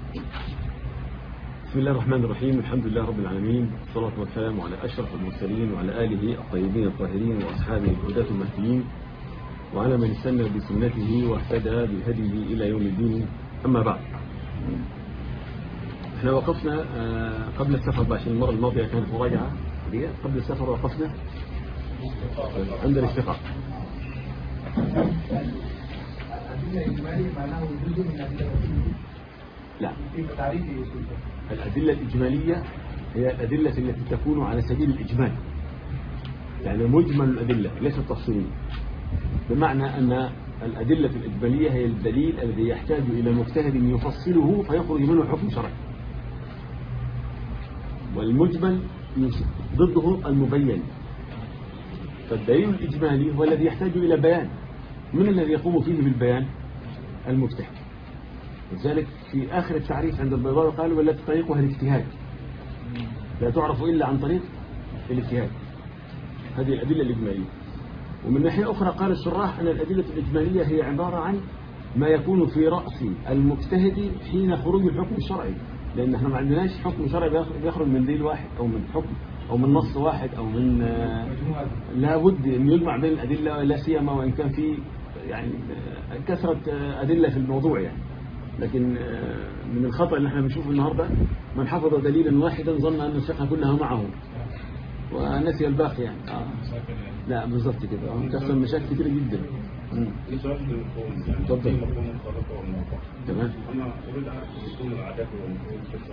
بسم الله الرحمن الرحيم الحمد لله رب العالمين والصلاة والسلام على أشرف المرسلين وعلى آله الطيبين الطاهرين وأصحابه الهداة المهديين وعلى من استنى بسنته واهتدى بهديه إلى يوم الدين أما بعد احنا وقفنا آه، قبل السفر عشان المرة الماضية كانت مراجعة قبل السفر وقفنا عند الاستقاء لا الأدلة الإجمالية هي الأدلة التي تكون على سبيل الإجمال يعني مجمل الأدلة ليست تفصيلية بمعنى أن الأدلة الإجمالية هي الدليل الذي يحتاج إلى مجتهد يفصله فيخرج منه حكم شرعي والمجمل ضده المبين فالدليل الإجمالي هو الذي يحتاج إلى بيان من الذي يقوم فيه بالبيان المجتهد لذلك في آخر التعريف عند البيضاوي قال ولا طريقها الاجتهاد لا تعرف إلا عن طريق الاجتهاد هذه الأدلة الإجمالية ومن ناحية أخرى قال الشراح أن الأدلة الإجمالية هي عبارة عن ما يكون في رأس المجتهد حين خروج الحكم الشرعي لأن احنا ما عندناش حكم شرعي بيخرج من دليل واحد أو من حكم أو من نص واحد أو من لا بد أن يجمع بين الأدلة لا سيما وإن كان في يعني كثرة أدلة في الموضوع يعني لكن من الخطأ اللي احنا بنشوفه النهاردة من حفظ دليلا واحدا ظن أن الفقه كلها معه ونسي الباقي يعني آه. لا بالضبط كده اه تحصل مشاكل كثيرة جدا تفضل تمام انا اريد اعرف يكون العادات والمفهوم كيف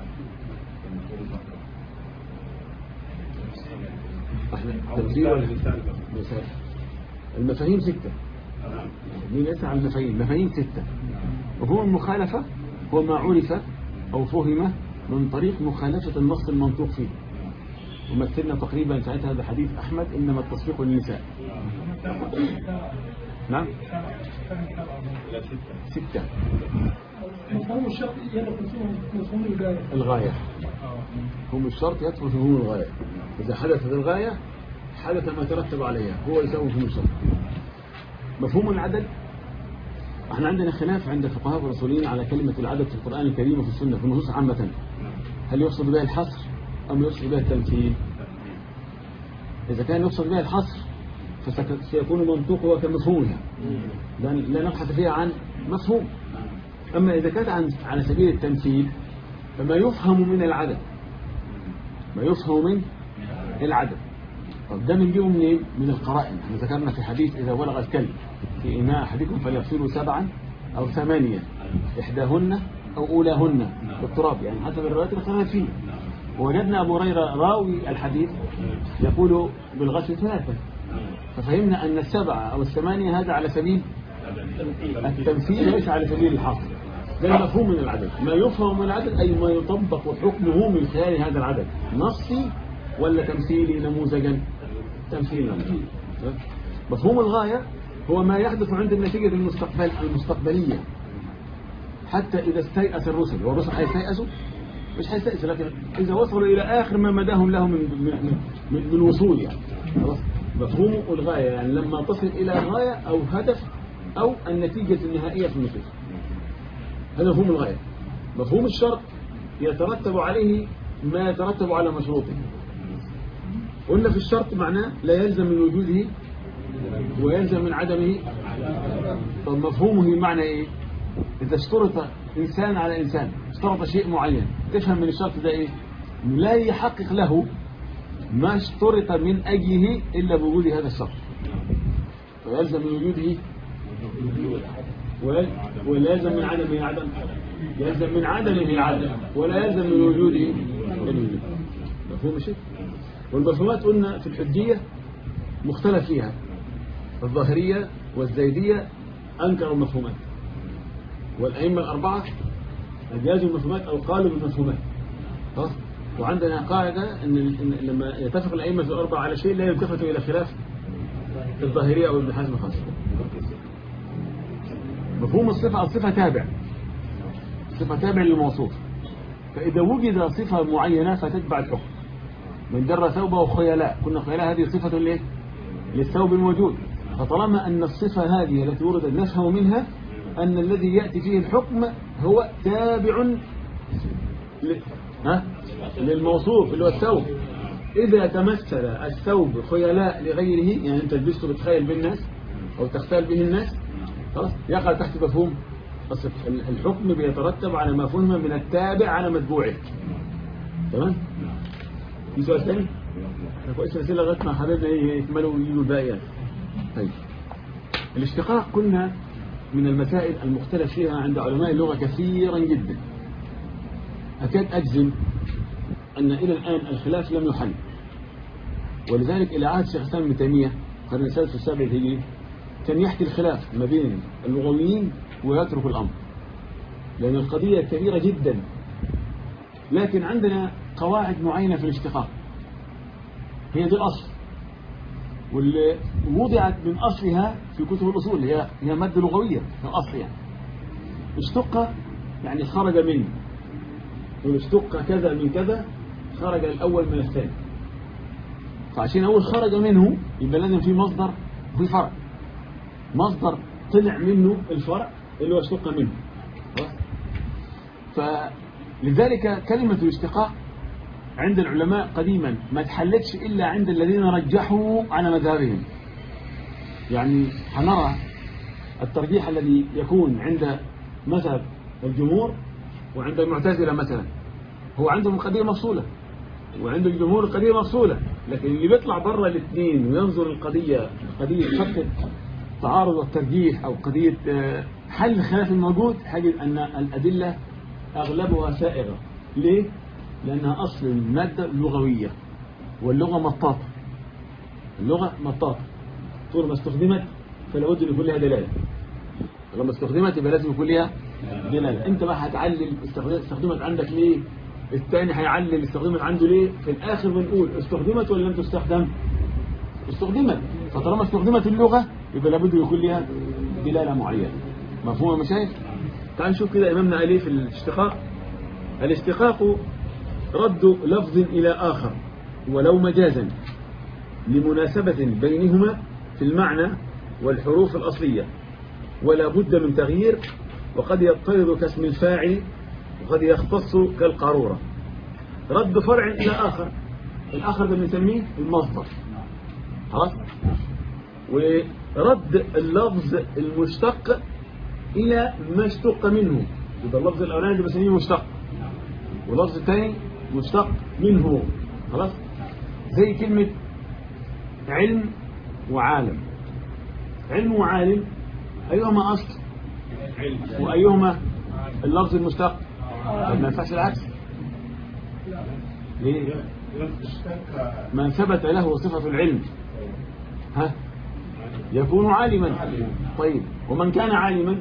احنا تفسير ولا مثال المفاهيم ستة مين يسعى المفاهيم مفاهيم ستة مفهوم المخالفة هو ما عرف أو فهم من طريق مخالفة النص المنطوق فيه ومثلنا تقريبا ساعتها بحديث أحمد إنما التصفيق للنساء نعم ستة مفهوم الشرط يدخل فيه مفهوم الغاية الغاية هم الشرط يدخل في هم الغاية إذا حدثت الغاية حدث ما ترتب عليها هو يساوي مفهوم الشرط مفهوم العدد احنا عندنا خلاف عند الفقهاء والرسولين على كلمة العدد في القرآن الكريم وفي السنة في النصوص عامة هل يقصد بها الحصر أم يقصد بها التمثيل إذا كان يقصد بها الحصر فسيكون منطوقها كمفهومها لا نبحث فيها عن مفهوم أما إذا كانت عن على سبيل التمثيل فما يفهم من العدد ما يفهم من العدد طب ده بنجيبه منين؟ من القرائن احنا ذكرنا في حديث إذا بلغ الكلب في إناء أحدكم فليغسلوا سبعا أو ثمانية إحداهن أو أولاهن بالتراب يعني حسب الروايات الخلاف فيه ووجدنا أبو هريرة راوي الحديث يقول بالغسل ثلاثة ففهمنا أن السبعة أو الثمانية هذا على سبيل التمثيل ليس على سبيل الحصر ده المفهوم من العدد ما يفهم من العدد أي ما يطبق حكمه من خلال هذا العدد نصي ولا تمثيلي نموذجا تمثيل مفهوم الغاية هو ما يحدث عند النتيجة المستقبل المستقبلية حتى إذا استيأس الرسل والرسل هيستيأسوا مش هيستيأسوا لكن إذا وصلوا إلى آخر ما مداهم له من من من, من وصول يعني خلاص مفهوم الغاية يعني لما تصل إلى غاية أو هدف أو النتيجة النهائية في النفوس هذا مفهوم الغاية مفهوم الشرط يترتب عليه ما يترتب على مشروطه قلنا في الشرط معناه لا يلزم من وجوده ويلزم من عدمه طب مفهومه معنى ايه اذا اشترط انسان على انسان اشترط شيء معين تفهم من الشرط ده ايه لا يحقق له ما اشترط من اجله الا بوجود هذا الشرط ويلزم من وجوده ولازم من عدمه العدم يلزم من عدمه العدم ولا يلزم من وجوده الوجود مفهوم شيء والمفهومات قلنا في الحجية مختلف فيها الظاهرية والزيدية أنكروا المفهومات والأئمة الأربعة أجازوا المفهومات أو قالوا بالمفهومات وعندنا قاعدة إن لما يتفق الأئمة الأربعة على شيء لا يلتفتوا إلى خلاف الظاهرية أو ابن حزم خاصة مفهوم الصفة الصفة تابع الصفة تابع للموصوف فإذا وجد صفة معينة فتتبع الحكم من جر ثوبه خيلاء كنا خيلاء هذه صفة ليه؟ للثوب الموجود فطالما أن الصفة هذه التي وردت نفهم منها أن الذي يأتي فيه الحكم هو تابع ل- ها للموصوف اللي هو الثوب إذا تمثل الثوب خيلاء لغيره يعني أنت لبسته بتخيل بالناس أو تختال به الناس خلاص يقع تحت مفهوم الصف- ال- الحكم بيترتب على ما فهم من التابع على متبوعه تمام في سؤال ثاني احنا كويس الأسئلة لغاية ما حبايبنا إيه يكملوا ويجوا الباقي يعني. طيب الاشتقاق كنا من المسائل المختلف فيها عند علماء اللغة كثيرا جدا أكاد أجزم أن إلى الآن الخلاف لم يحل ولذلك إلى عهد شيخ الإسلام ابن تيمية قرن السادس والسابع الهجري كان يحكي الخلاف ما بين اللغويين ويترك الأمر لأن القضية كبيرة جدا لكن عندنا قواعد معينة في الاشتقاق هي دي الأصل واللي وضعت من أصلها في كتب الأصول هي هي مادة لغوية من الأصل يعني اشتق يعني خرج منه والاشتق كذا من كذا خرج الأول من الثاني فعشان أول خرج منه يبقى لازم في مصدر وفي فرع مصدر طلع منه الفرع اللي هو اشتق منه خلاص؟ فلذلك كلمة الاشتقاق عند العلماء قديما ما تحلتش إلا عند الذين رجحوا على مذهبهم يعني هنرى الترجيح الذي يكون عند مذهب الجمهور وعند المعتزلة مثلا هو عندهم القضية مفصولة وعند الجمهور القضية مفصولة لكن اللي بيطلع بره الاثنين وينظر القضية قضية فك التعارض والترجيح أو قضية آه، حل الخلاف الموجود حاجة أن الأدلة أغلبها سائغة ليه؟ لأنها أصل المادة اللغوية واللغة مطاطة اللغة مطاطة طول ما استخدمت فلا بد أن يكون لها دلالة لما استخدمت يبقى لازم يكون لها دلالة أنت بقى هتعلل استخدمت استخدمت عندك ليه الثاني هيعلل استخدمت عنده ليه في الآخر بنقول استخدمت ولا لم تستخدم استخدمت فطالما استخدمت اللغة يبقى لابد يكون لها دلالة معينة مفهوم يا مشايخ تعال نشوف كده إمامنا قال ايه في الاشتقاق الاشتقاق رد لفظ إلى آخر ولو مجازا لمناسبة بينهما في المعنى والحروف الأصلية ولا بد من تغيير وقد يضطرد كاسم الفاعل وقد يختص كالقارورة رد فرع إلى آخر الآخر ده بنسميه المصدر خلاص ورد اللفظ المشتق إلى ما اشتق منه يبقى اللفظ الأولاني ده بنسميه مشتق واللفظ الثاني مشتق منه خلاص زي كلمة علم وعالم علم وعالم أيهما أصل وأيهما اللفظ المشتق طب ما ينفعش العكس ليه من ثبت له صفة العلم ها يكون عالما طيب ومن كان عالما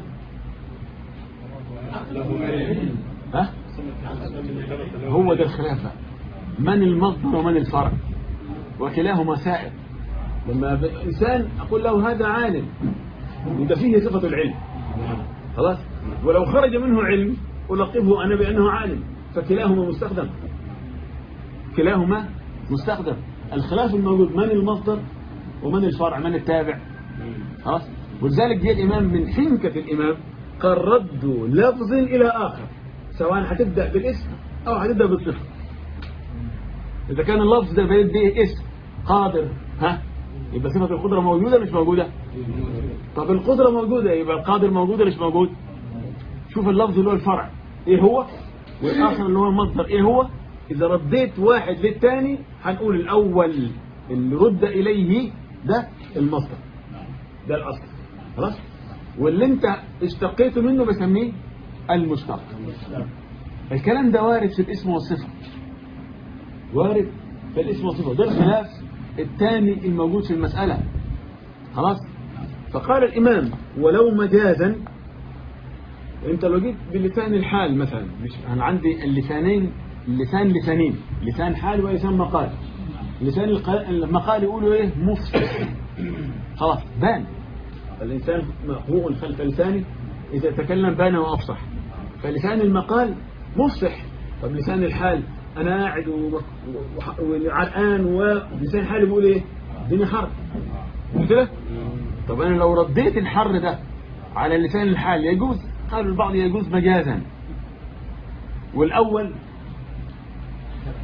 ها هو ده الخلافة من المصدر ومن الفرع وكلاهما سائر لما ب- إنسان أقول له هذا عالم يبقى فيه صفة العلم خلاص ولو خرج منه علم ألقبه أنا بأنه عالم فكلاهما مستخدم كلاهما مستخدم الخلاف الموجود من المصدر ومن الفرع من التابع خلاص ولذلك جاء الإمام من حنكة الإمام قال رد لفظ إلى آخر سواء هتبدأ بالاسم أو هتبدأ بالصفة إذا كان اللفظ ده بيد به اسم قادر ها يبقى صفة القدرة موجودة مش موجودة طب القدرة موجودة يبقى القادر موجود ولا مش موجود شوف اللفظ اللي هو الفرع ايه هو والآخر اللي هو المصدر ايه هو إذا رديت واحد للتاني هنقول الأول اللي رد إليه ده المصدر ده الأصل خلاص واللي انت اشتقيته منه بسميه المشتق الكلام ده وارد في الاسم والصفة وارد في الاسم والصفة ده الخلاف الثاني الموجود في المسألة خلاص فقال الإمام ولو مجازا انت لو جيت بلسان الحال مثلا مش انا عندي اللسانين اللسان لسانين لسان حال ولسان مقال لسان الق- المقال يقولوا ايه مفصح خلاص بان الإنسان مخبوء خلف لسانه إذا تكلم بان وأفصح فلسان المقال مفصح طب لسان الحال أنا قاعد و- وح- وعرقان ولسان الحال بيقول إيه الدنيا حر مش كده طب أنا لو رديت الحر ده على لسان الحال يجوز قالوا البعض يجوز مجازا والأول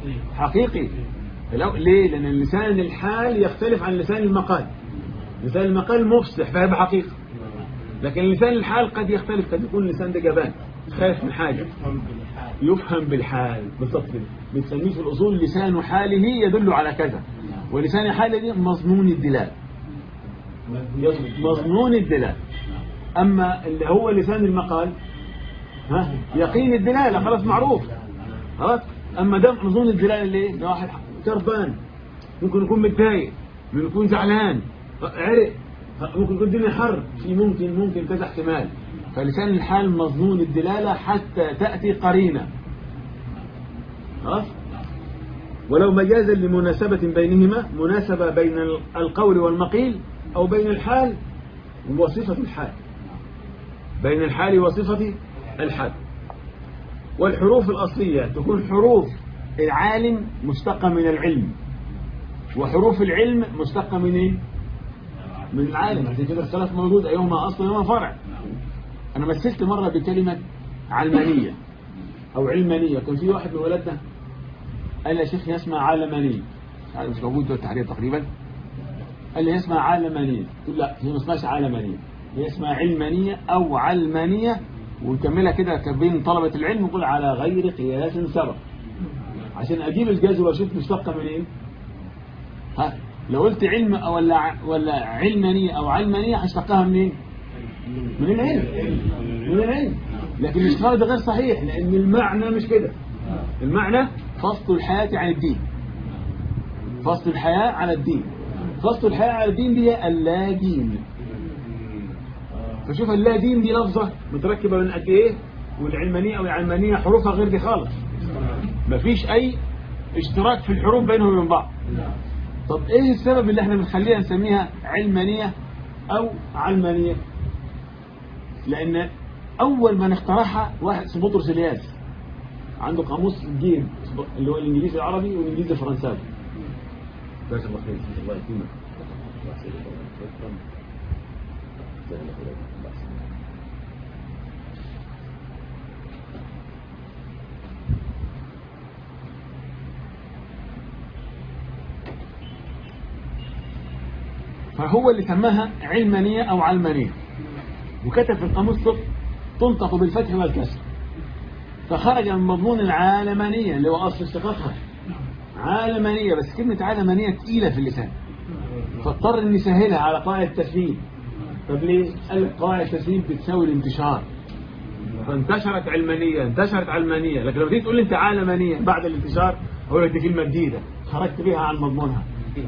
حقيقي لو- ليه لأن لسان الحال يختلف عن لسان المقال لسان المقال مفصح فهذا حقيقي لكن لسان الحال قد يختلف قد يكون اللسان ده جبان خايف من حاجة يفهم بالحال يفهم بالحال بالضبط كده. بنسميه في الأصول لسان حاله يدل على كذا ولسان حاله دي مظنون الدلال مظنون الدلال أما اللي هو لسان المقال ها يقين الدلالة خلاص معروف خلاص أما ده مظنون الدلالة ليه ده واحد تربان ممكن يكون متضايق ممكن يكون زعلان عرق ممكن يكون الدنيا حر في ممكن ممكن كذا احتمال فلسان الحال مظنون الدلالة حتى تأتي قرينة خلاص ولو مجازا لمناسبة بينهما مناسبة بين القول والمقيل أو بين الحال وصفة الحال بين الحال وصفة الحال والحروف الأصلية تكون حروف العالم مشتقة من العلم وحروف العلم مشتقة من ايه؟ من العالم عشان كده الخلاف موجود أيهما أصل وأيهما فرع أنا مثلت مرة بكلمة علمانية أو علمانية كان في واحد من ولادنا قال لي يا شيخ هي اسمها عالمانية هذا مش موجود في التحرير تقريبا قال لي هي اسمها عالمانية قلت له لا هي ما اسمهاش عالمانية هي اسمها علمانية أو علمانية ونكملها كده بين طلبة العلم نقول على غير قياس سبق عشان أجيب الجذر وأشوف مشتقة من إيه ها لو قلت علم أو ولا ع- ولا علمانية أو علمانية هشتقها من إيه من العلم من العلم لكن الاشتراك ده غير صحيح لأن المعنى مش كده المعنى فصل الحياة عن الدين فصل الحياة على الدين فصل الحياة على الدين دي هي اللا دين فشوف اللا دين دي لفظة متركبة من قد ايه والعلمانية او العلمانية حروفها غير دي خالص مفيش اي اشتراك في الحروف بينهم وبين بعض طب ايه السبب اللي احنا بنخليها نسميها علمانية او علمانية لان اول من اخترعها واحد اسمه بطرس الياس عنده قاموس جيم اللي هو الانجليزي العربي والانجليزي الفرنساوي جزاك الله خير الله يكرمك فهو اللي سماها علمانية أو علمانية وكتب في القاموس صف تنطق بالفتح والكسر فخرج من مضمون العالمانية اللي هو أصل اشتقاقها عالمانية بس كلمة عالمانية تقيلة في اللسان فاضطر ان نسهلها على قواعد التسهيل طب ليه؟ قال لك قواعد التسهيل بتساوي الانتشار فانتشرت علمانية انتشرت علمانية لكن لما تيجي تقول لي انت عالمانية بعد الانتشار اقول لك دي كلمة جديدة خرجت بيها عن مضمونها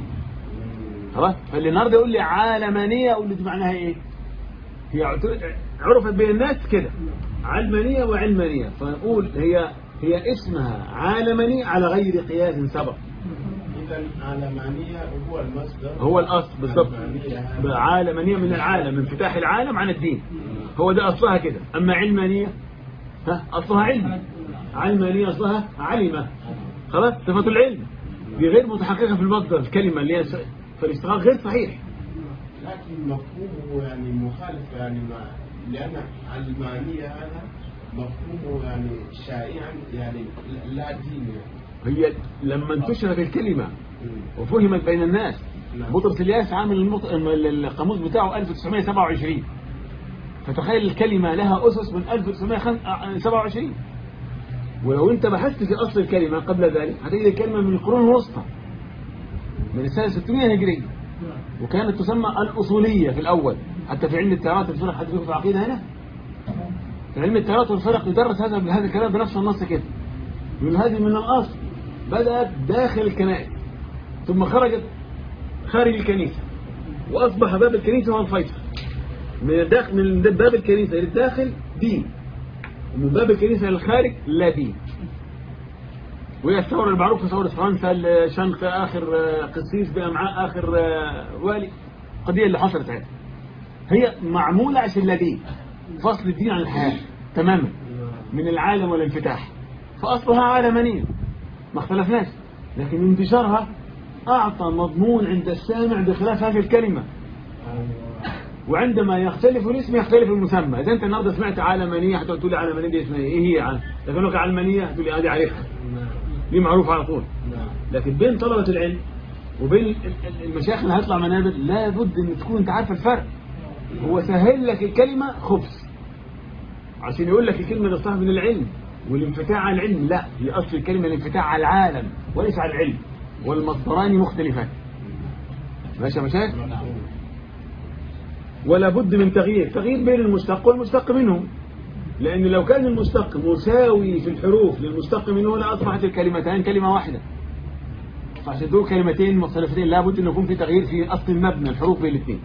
خلاص فاللي النهارده يقول لي عالمانية اقول له دي معناها ايه؟ هي عت- عرفت بين الناس كده علمانية وعلمانية فنقول هي هي اسمها عالمانية على غير قياس سبق إذا علمانية هو المصدر هو الأصل بالضبط علمانية. عالمانية من العالم انفتاح العالم عن الدين هو ده أصلها كده أما علمانية ها أصلها علم علمانية أصلها علمة خلاص صفة العلم دي غير متحققة في المصدر الكلمة اللي هي س- فالاشتغال غير صحيح لكن مفهومه يعني مخالف يعني ما لأن علمانية هذا مفهومه يعني شائعا يعني لا دين يعني هي لما انتشرت الكلمة وفهمت بين الناس نعم. بطرس الياس عامل المط... القاموس بتاعه 1927 فتخيل الكلمة لها أسس من 1927 ولو أنت بحثت في أصل الكلمة قبل ذلك هتجد الكلمة من القرون الوسطى من السنة 600 هجرية وكانت تسمى الأصولية في الأول حتى في علم التيارات الفرق حد في العقيدة هنا في علم التيارات والفرق يدرس هذا بهذا الكلام بنفس النص كده يقول هذه من الأصل بدأت داخل الكنائس ثم خرجت خارج الكنيسة وأصبح باب الكنيسة هو الفيصل من الداخل من باب الكنيسة للداخل دين ومن باب الكنيسة للخارج لا دين وهي الثورة المعروفة ثورة فرنسا اللي شنق آخر آه، قسيس بأمعاء آخر آه، والي القضية اللي حصلت هذه هي معمولة عشان لا دين فصل الدين عن الحياة تماما من العالم والانفتاح فأصلها عالمانية ما اختلفناش لكن انتشارها أعطى مضمون عند السامع بخلاف هذه الكلمة وعندما يختلف الاسم يختلف المسمى إذا أنت النهارده سمعت عالمانية هتقول تقول لي عالمانية دي اسمها إيه إيه هي عالم لكن لك علمانية تقول لي هذه عارفها دي معروفة على طول نعم لكن بين طلبة العلم وبين ال- ال- المشايخ اللي هيطلع منابر لابد ان تكون انت عارف الفرق هو سهل لك الكلمة خبز عشان يقول لك الكلمة اللي صاحب من العلم والانفتاح على العلم لا هي اصل الكلمة الانفتاح على العالم وليس على العلم والمصدران مختلفان ماشي يا مشايخ مفهوم ولا بد من تغيير تغيير بين المشتق والمشتق منه لأن لو كان المشتق مساوي في الحروف للمشتق منه لأصبحت الكلمتان كلمة واحدة فعشان دول كلمتين مختلفتين لابد أن يكون في تغيير في أصل المبنى الحروف بين الاثنين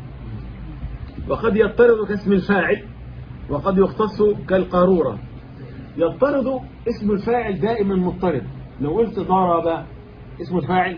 وقد يضطرد كاسم الفاعل وقد يختص كالقارورة يضطرد اسم الفاعل دائما مضطرد لو قلت ضرب اسم الفاعل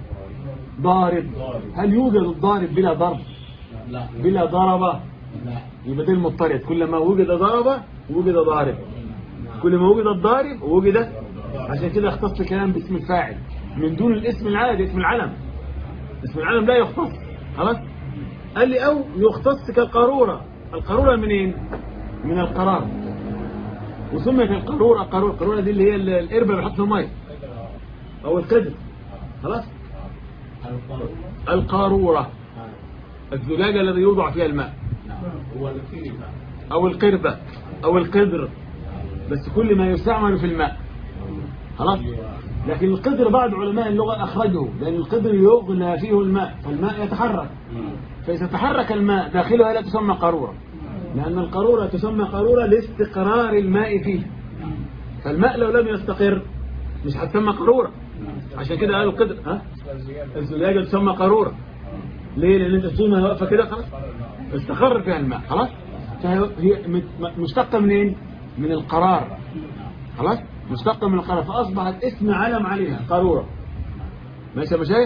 ضارب هل يوجد الضارب بلا ضرب لا بلا ضرب لا يبقى ده المضطرد كلما وجد ضرب وجد ضارب كل ما وجد الضارب وجد عشان كده اختص الكلام باسم الفاعل من دون الاسم العادي اسم العلم اسم العلم لا يختص خلاص قال لي او يختص كالقارورة القارورة منين من القرار وسميت القارورة القارورة القارورة دي اللي هي ال- القربة اللي بيحط في المية او القدر خلاص القارورة القارورة الزجاجة الذي يوضع فيها الماء هو الكلمة أو القربة أو القدر بس كل ما يستعمل في الماء خلاص لكن القدر بعض علماء اللغة أخرجه لأن القدر يغلى فيه الماء فالماء يتحرك فإذا تحرك الماء داخلها لا تسمى قارورة لأن القارورة تسمى قارورة لاستقرار الماء فيه فالماء لو لم يستقر مش هتسمى قارورة عشان كده قالوا القدر ها الزجاجة تسمى قارورة ليه لأن انت طول واقفة كده خلاص استقر فيها الماء خلاص فهي هي مت- مشتقة منين من القرار خلاص مشتقة من القرار فأصبحت اسم علم عليها قارورة ماشي يا مشايخ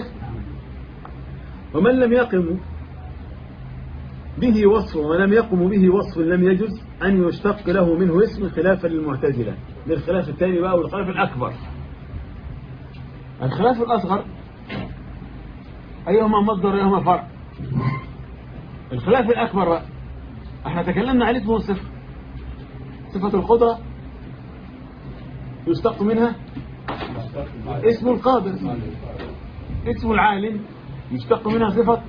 ومن لم يقم به وصف ومن لم يقم به وصف لم يجز أن يشتق له منه اسم خلافا للمعتزلة للخلاف الثاني بقى والخلاف الأكبر الخلاف الأصغر أيهما مصدر أيهما فرع الخلاف الأكبر بقى احنا تكلمنا عن اسم والصفة صفة القدرة يشتق منها اسم القادر اسم العالم يشتق منها صفة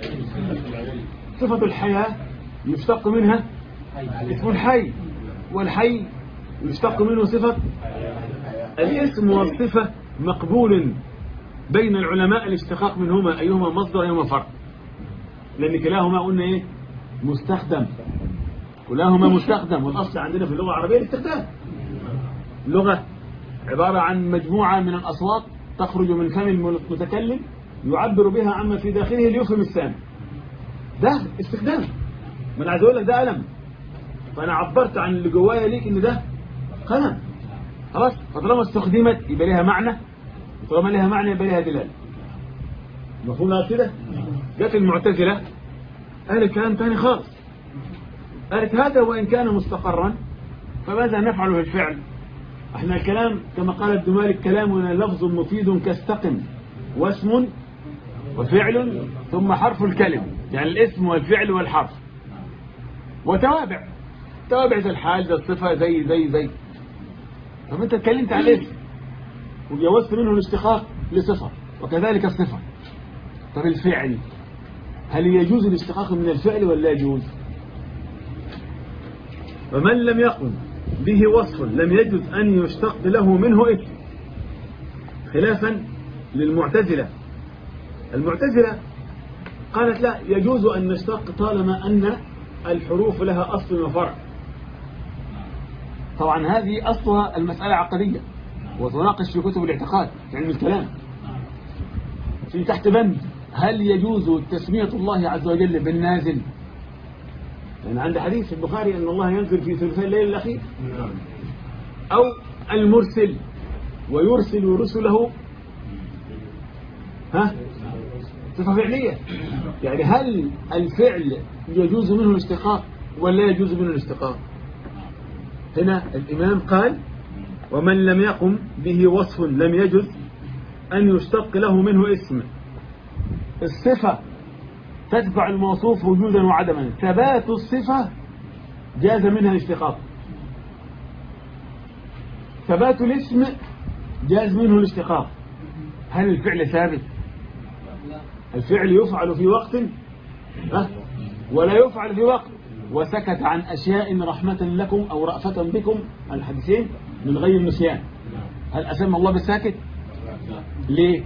صفة الحياة يشتق منها اسم الحي والحي يشتق منه صفة الاسم والصفة مقبول بين العلماء الاشتقاق منهما أيهما مصدر أيهما فرع لأن كلاهما قلنا إيه مستخدم كلاهما مستخدم والأصل عندنا في اللغة العربية الاستخدام اللغة عبارة عن مجموعة من الأصوات تخرج من فم المتكلم يعبر بها عما في داخله ليفهم السامع ده استخدام ما انا عايز اقول لك ده قلم فانا عبرت عن اللي جوايا ليك ان ده قلم خلاص فطالما استخدمت يبقى لها معنى وطالما لها معنى يبقى لها دلاله مفهوم هذا كده جت المعتزله قالت كلام تاني خالص قالت هذا وان كان مستقرا فماذا نفعل في الفعل احنا الكلام كما قال الدمالك كلامنا لفظ مفيد كاستقم واسم وفعل ثم حرف الكلم يعني الاسم والفعل والحرف وتوابع توابع زي الحال زي الصفة زي زي زي طب انت اتكلمت عن الاسم وجوزت منه الاشتقاق لصفة وكذلك الصفة طب الفعل هل يجوز الاشتقاق من الفعل ولا لا يجوز ومن لم يقم به وصف لم يجوز أن يشتق له منه اسم خلافا للمعتزلة المعتزلة قالت لا يجوز أن نشتق طالما أن الحروف لها أصل وفرع طبعا هذه أصلها المسألة عقدية وتناقش في كتب الاعتقاد في علم الكلام في تحت بند هل يجوز تسمية الله عز وجل بالنازل لأن عند حديث في البخاري أن الله ينزل في ثلثي الليل الأخير نعم أو المرسل ويرسل رسله ها صفة فعلية يعني هل الفعل يجوز منه الاشتقاق ولا يجوز منه الاشتقاق هنا الإمام قال ومن لم يقم به وصف لم يجوز أن يشتق له منه اسم الصفة تتبع الموصوف وجودا وعدما ثبات الصفة جاز منها الاشتقاق ثبات الاسم جاز منه الاشتقاق هل الفعل ثابت الفعل يفعل في وقت ها؟ ولا يفعل في وقت وسكت عن أشياء رحمة لكم أو رأفة بكم الحديثين من غير نسيان هل أسمى الله بالساكت ليه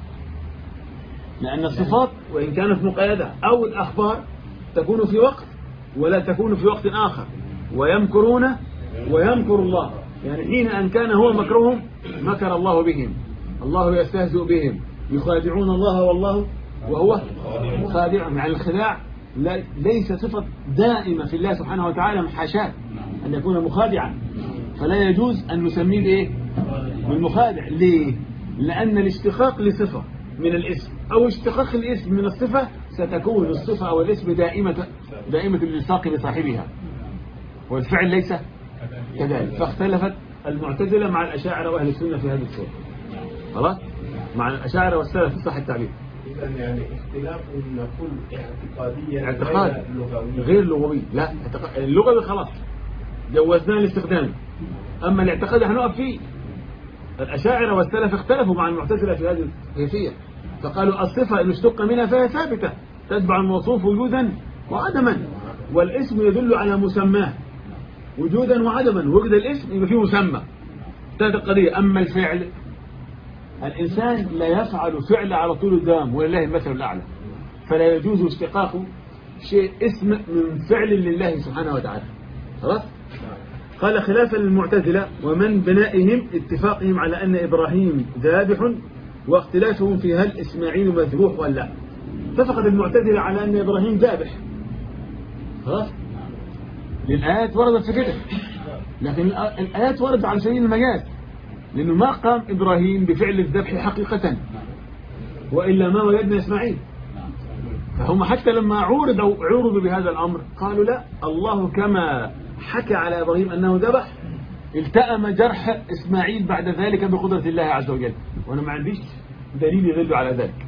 لأن الصفات وإن كانت مقيدة أو الأخبار تكون في وقت ولا تكون في وقت آخر ويمكرون ويمكر الله يعني حين أن كان هو مكرهم مكر الله بهم الله يستهزئ بهم يخادعون الله والله وهو خادع مع الخداع لا ليس صفة دائمة في الله سبحانه وتعالى حاشاه أن يكون مخادعا فلا يجوز أن نسميه بإيه بالمخادع ليه لأن الاشتقاق لصفة من الاسم أو اشتقاق الاسم من الصفة ستكون الصفة أو الاسم دائمة دائمة الالتصاق بصاحبها والفعل ليس كذلك فاختلفت المعتزلة مع الأشاعرة وأهل السنة في هذه الصورة خلاص مع الأشاعرة والسلف في صح التعبير إذا يعني اختلاف نقول اعتقاديا اعتقاد غير لغوي غير لغوي لا اعتقاد- اللغوي خلاص جوزناه الاستخدام أما الاعتقاد هنقف فيه الأشاعرة والسلف اختلفوا مع المعتزلة في هذه الكيفية فقالوا الصفة إن اشتق منها فهي ثابتة تتبع الموصوف وجودا وعدما والاسم يدل على مسماه وجودا وعدما وجد الاسم يبقى فيه مسمى انتهت القضية أما الفعل الإنسان لا يفعل فعل على طول الدام ولله المثل الأعلى فلا يجوز اشتقاق شيء اسم من فعل لله سبحانه وتعالى خلاص قال خلافا للمعتزلة ومن بنائهم اتفاقهم على أن إبراهيم ذابح واختلافهم في هل إسماعيل مذبوح ولا لا اتفقت المعتزلة على أن إبراهيم ذابح خلاص للآيات وردت في كده لكن الآ- الآيات وردت على سبيل المجاز لأنه ما قام إبراهيم بفعل الذبح حقيقة وإلا ما وجدنا إسماعيل فهم حتى لما عورضوا عورضوا بهذا الأمر قالوا لا الله كما حكى على إبراهيم أنه ذبح التأم جرح إسماعيل بعد ذلك بقدرة الله عز وجل وأنا ما عنديش دليل يدل على ذلك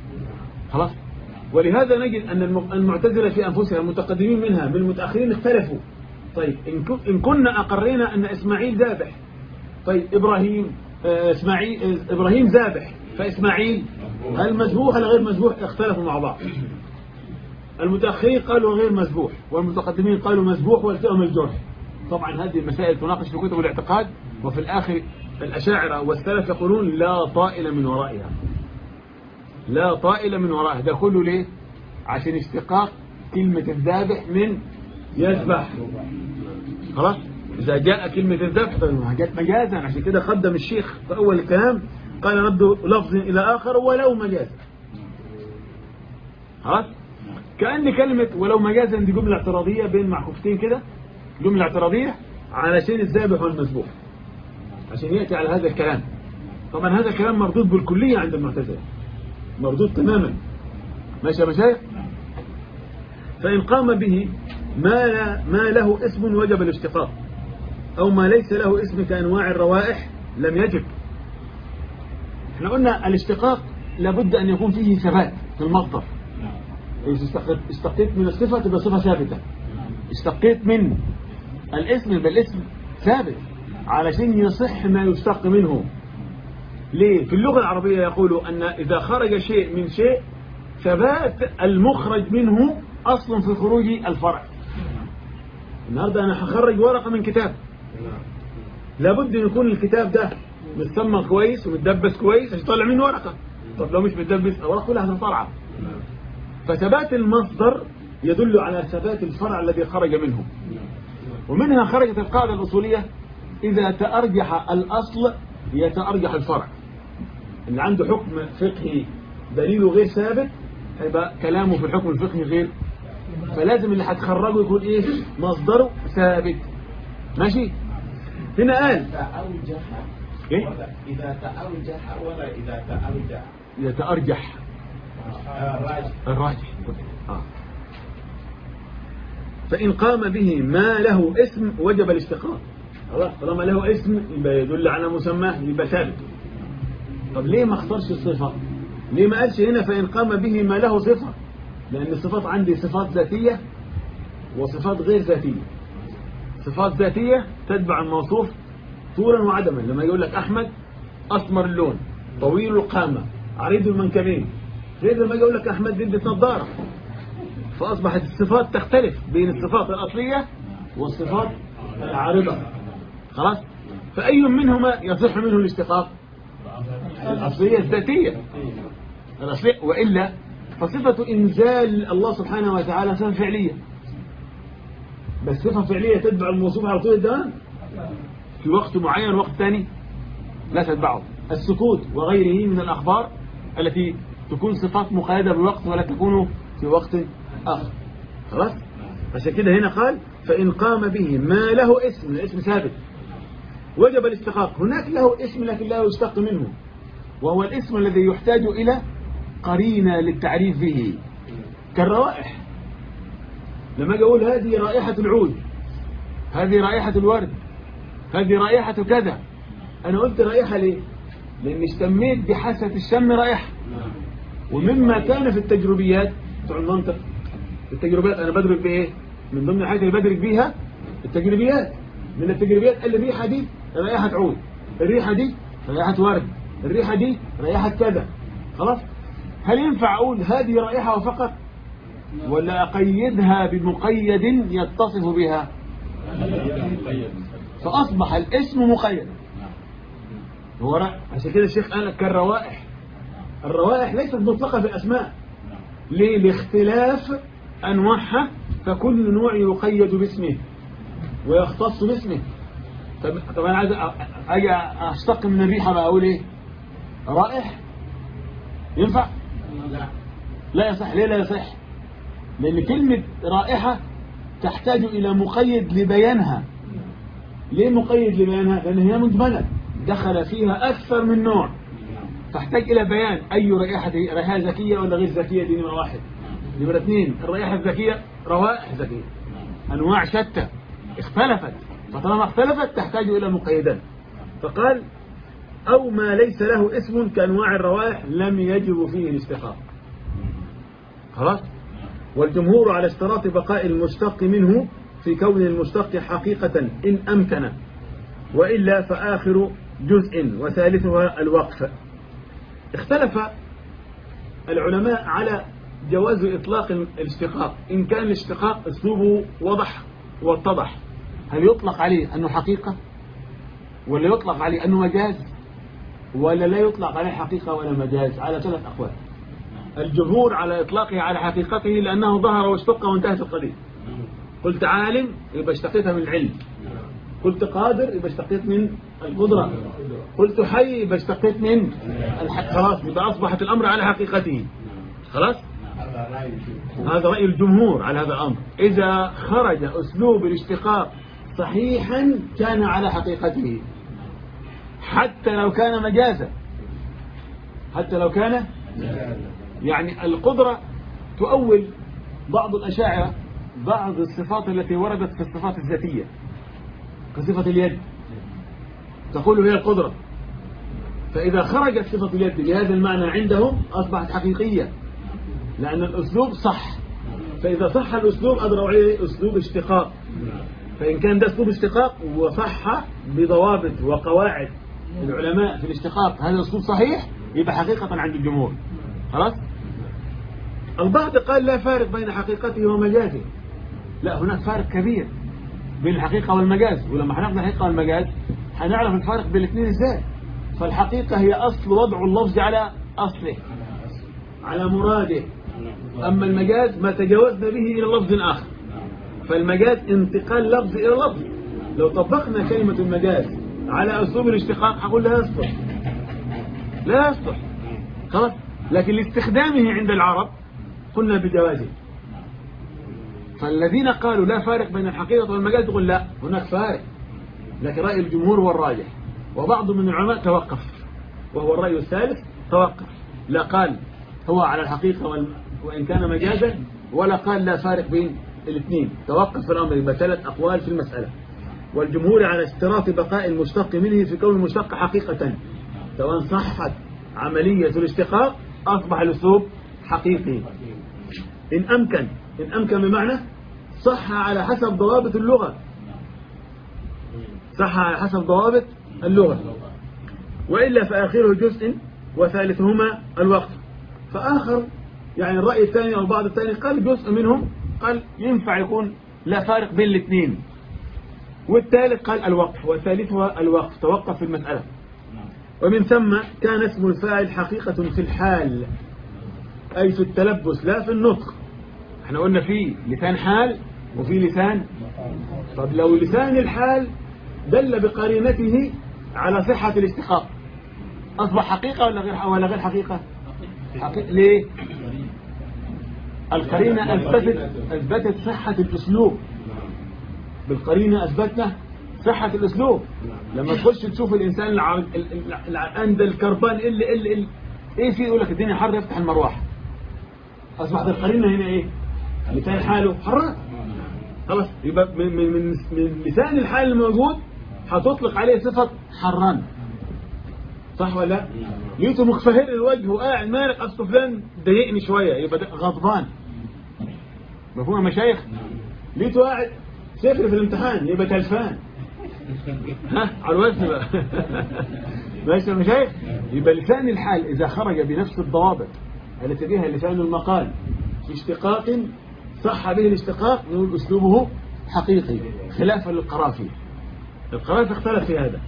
خلاص ولهذا نجد أن الم- المعتزلة في أنفسها المتقدمين منها من المتأخرين اختلفوا طيب إن كن- إن كنا أقرينا أن إسماعيل ذابح طيب إبراهيم آه، إسماعيل آه، إبراهيم ذابح فإسماعيل هل مذبوح ولا غير مذبوح اختلفوا مع بعض المتأخرين قالوا غير مذبوح والمتقدمين قالوا مذبوح والتئم الجرح طبعا هذه المسائل تناقش في كتب الاعتقاد وفي الآخر الأشاعرة والسلف يقولون لا طائل من ورائها لا طائل من ورائها ده كله ليه عشان اشتقاق كلمة الذابح من يذبح خلاص إذا جاء كلمة الذبح طيب جاءت مجازا عشان كده قدم الشيخ في أول الكلام قال رد لفظ إلى آخر ولو مجازا خلاص كأن كلمة ولو مجازا دي جملة اعتراضية بين معكوفتين كده جملة اعتراضية علشان الذابح والمذبوح عشان يأتي على هذا الكلام طبعا هذا الكلام مردود بالكلية عند المعتزلة مردود تماما ماشي يا مشايخ فإن قام به ما, لا ما له اسم وجب الاشتقاق أو ما ليس له اسم كأنواع الروائح لم يجب احنا قلنا الاشتقاق لابد أن يكون فيه ثبات في المصدر إذا استقيت- اشتقيت من الصفة تبقى صفة ثابتة اشتقيت من الاسم يبقى الاسم ثابت علشان يصح ما يشتق منه ليه؟ في اللغة العربية يقولوا أن إذا خرج شيء من شيء ثبات المخرج منه أصل في خروج الفرع النهاردة أنا هخرج ورقة من كتاب لابد أن يكون الكتاب ده متسمى كويس ومتدبس كويس عشان يطلع منه ورقة طب لو مش متدبس الورقة كلها هتنطلع فثبات المصدر يدل على ثبات الفرع الذي خرج منه ومنها خرجت القاعدة الأصولية إذا تأرجح الأصل يتأرجح الفرع اللي عنده حكم فقهي دليله غير ثابت هيبقى كلامه في الحكم الفقهي غير فلازم اللي هتخرجه يكون ايه مصدره ثابت ماشي هنا قال تأرجح إيه؟ ولا إذا تأرجح ولا إذا تأرجح يتأرجح آه، راجح الراجح آه. فإن قام به ما له اسم وجب الاشتقاق خلاص طالما له اسم يبقى يدل على مسماه يبقى ثابت طب ليه ما اختارش الصفة ليه ما قالش هنا فإن قام به ما له صفة لأن الصفات عندي صفات ذاتية وصفات غير ذاتية صفات ذاتية تتبع الموصوف طولا وعدما لما يقول لك أحمد أسمر اللون طويل القامة عريض المنكبين غير لما أجي أقول لك أحمد بيلبس نظارة فأصبحت الصفات تختلف بين الصفات الأصلية والصفات العارضة خلاص فأي منهما يصح منه الاشتقاق الأصلية الذاتية الأصلية وإلا فصفة إنزال الله سبحانه وتعالى صفة فعلية بس صفة فعلية تتبع الموصوف على طول الدوام في وقت معين وقت ثاني لا تتبعه السكوت وغيره من الأخبار التي تكون صفات مقيدة بوقت ولا تكون في وقت آخر خلاص عشان كده هنا قال فإن قام به ما له اسم الاسم ثابت وجب الاستحقاق هناك له اسم لكن لا يشتق منه وهو الاسم الذي يحتاج إلى قرينة للتعريف به كالروائح لما أجي أقول هذه رائحة العود هذه رائحة الورد هذه رائحة كذا أنا قلت رائحة ليه لأني اشتميت بحاسة الشم رائحة ومما كان في التجربيات بتوع المنطق التجربيات أنا بدرك بإيه من ضمن الحاجات اللي بدرك بيها التجربيات من التجربيات قال لي الريحة دي رائحة عود الريحة دي رائحة ورد الريحة دي رائحة كذا خلاص هل ينفع أقول هذه رائحة فقط ولا أقيدها بمقيد يتصف بها فأصبح الاسم مقيد هو رأ... عشان كده الشيخ قال لك كالروائح الروائح ليست مطلقة في الأسماء ليه لاختلاف أنواعها فكل نوع يقيد باسمه ويختص باسمه طب, طب أنا عايز أ- أجي أشتق من الريحة بقى أقول إيه رائح ينفع لا لا يصح ليه لا يصح لأن كلمة رائحة تحتاج إلى مقيد لبيانها ليه مقيد لبيانها لأن هي مجملة دخل فيها أكثر من نوع تحتاج إلى بيان أي رائحة هي رائحة ذكية ولا غير ذكية دي نمرة واحد نمرة اثنين الرائحة الذكية روائح ذكية أنواع شتى اختلفت فطالما اختلفت تحتاج إلى مقيدات فقال أو ما ليس له اسم كأنواع الروائح لم يجب فيه الاستقاق خلاص والجمهور على اشتراط بقاء المشتق منه في كون المشتق حقيقة إن أمكن وإلا فآخر جزء وثالثها الوقف اختلف العلماء على جواز إطلاق الاشتقاق إن كان الاشتقاق أسلوبه وضح واتضح هل يطلق عليه أنه حقيقة ولا يطلق عليه أنه مجاز ولا لا يطلق عليه حقيقة ولا مجاز على ثلاث أقوال الجمهور على إطلاقه على حقيقته لأنه ظهر واشتق وانتهت القضية قلت عالم يبقى اشتقيتها من العلم قلت قادر يبقى اشتقيت من القدرة قلت حي يبقى اشتقيت من الحق خلاص يبقى أصبحت الأمر على حقيقته خلاص هذا رأي هذا رأي الجمهور على هذا الأمر إذا خرج أسلوب الاشتقاق صحيحا كان على حقيقته حتى لو كان مجازا حتى لو كان يعني القدرة تؤول بعض الأشاعرة بعض الصفات التي وردت في الصفات الذاتية كصفة اليد تقول هي القدرة فإذا خرجت صفة اليد بهذا المعنى عندهم أصبحت حقيقية لأن الأسلوب صح فإذا صح الأسلوب أدروا عليه أسلوب اشتقاق فإن كان ده أسلوب اشتقاق وصح بضوابط وقواعد العلماء في الاشتقاق هذا الأسلوب صحيح يبقى حقيقة عند الجمهور خلاص البعض قال لا فارق بين حقيقته ومجازه لا هناك فارق كبير بين الحقيقة والمجاز ولما هناخد الحقيقة والمجاز هنعرف الفرق بين الاثنين ازاي فالحقيقة هي أصل وضع اللفظ على أصله على مراده أما المجاز ما تجاوزنا به إلى لفظ آخر فالمجاز انتقال لفظ إلى لفظ لو طبقنا كلمة المجاز على أسلوب الاشتقاق هقول لا يصلح لا يصلح خلاص لكن لاستخدامه عند العرب قلنا بجوازه فالذين قالوا لا فارق بين الحقيقة والمجاز يقول لا هناك فارق لكن رأي الجمهور هو الراجح وبعض من العلماء توقف وهو الرأي الثالث توقف لا قال هو على الحقيقة وال... وإن كان مجازا ولا قال لا فارق بين الاثنين توقف في الأمر يبقى ثلاث أقوال في المسألة والجمهور على اشتراط بقاء المشتق منه في كون المشتق حقيقة سواء صحت عملية الاشتقاق أصبح الأسلوب حقيقي إن أمكن إن أمكن بمعنى صح على حسب ضوابط اللغة صح على حسب ضوابط اللغة وإلا فآخره جزء وثالثهما الوقف فآخر يعني الرأي الثاني أو البعض الثاني قال جزء منهم قال ينفع يكون لا فارق بين الاثنين والثالث قال الوقف والثالثها الوقف توقف في المسألة ومن ثم كان اسم الفاعل حقيقة في الحال أي في التلبس لا في النطق احنا قلنا في لسان حال وفي لسان طب لو لسان الحال دل بقرينته على صحة الاشتقاق أصبح حقيقة ولا غير ولا غير حقيقة حقيقة ليه القرينة أثبتت أثبتت صحة الأسلوب بالقرينة أثبتنا صحة الأسلوب لما تخش تشوف الإنسان الع- ال- ال- العرقان ده الكربان اللي اللي اللي إيه في يقول لك الدنيا حر يفتح المروحة أصبحت القرينة هنا إيه لسان حاله حرات خلاص يبقى من, من, من, من لسان الحال الموجود هتطلق عليه صفة حران صح ولا لا؟ لقيته مخفهر الوجه وقاعد مالك اصل فلان ضايقني شويه يبقى ده غضبان مفهوم يا مشايخ؟ لقيته قاعد سافر في الامتحان يبقى تلفان ها على الوزن بقى ماشي يا مشايخ؟ يبقى لسان الحال اذا خرج بنفس الضوابط التي بها لسان المقال في اشتقاق صح به الاشتقاق نقول اسلوبه حقيقي خلافا للقرافي القرافي اختلف في هذا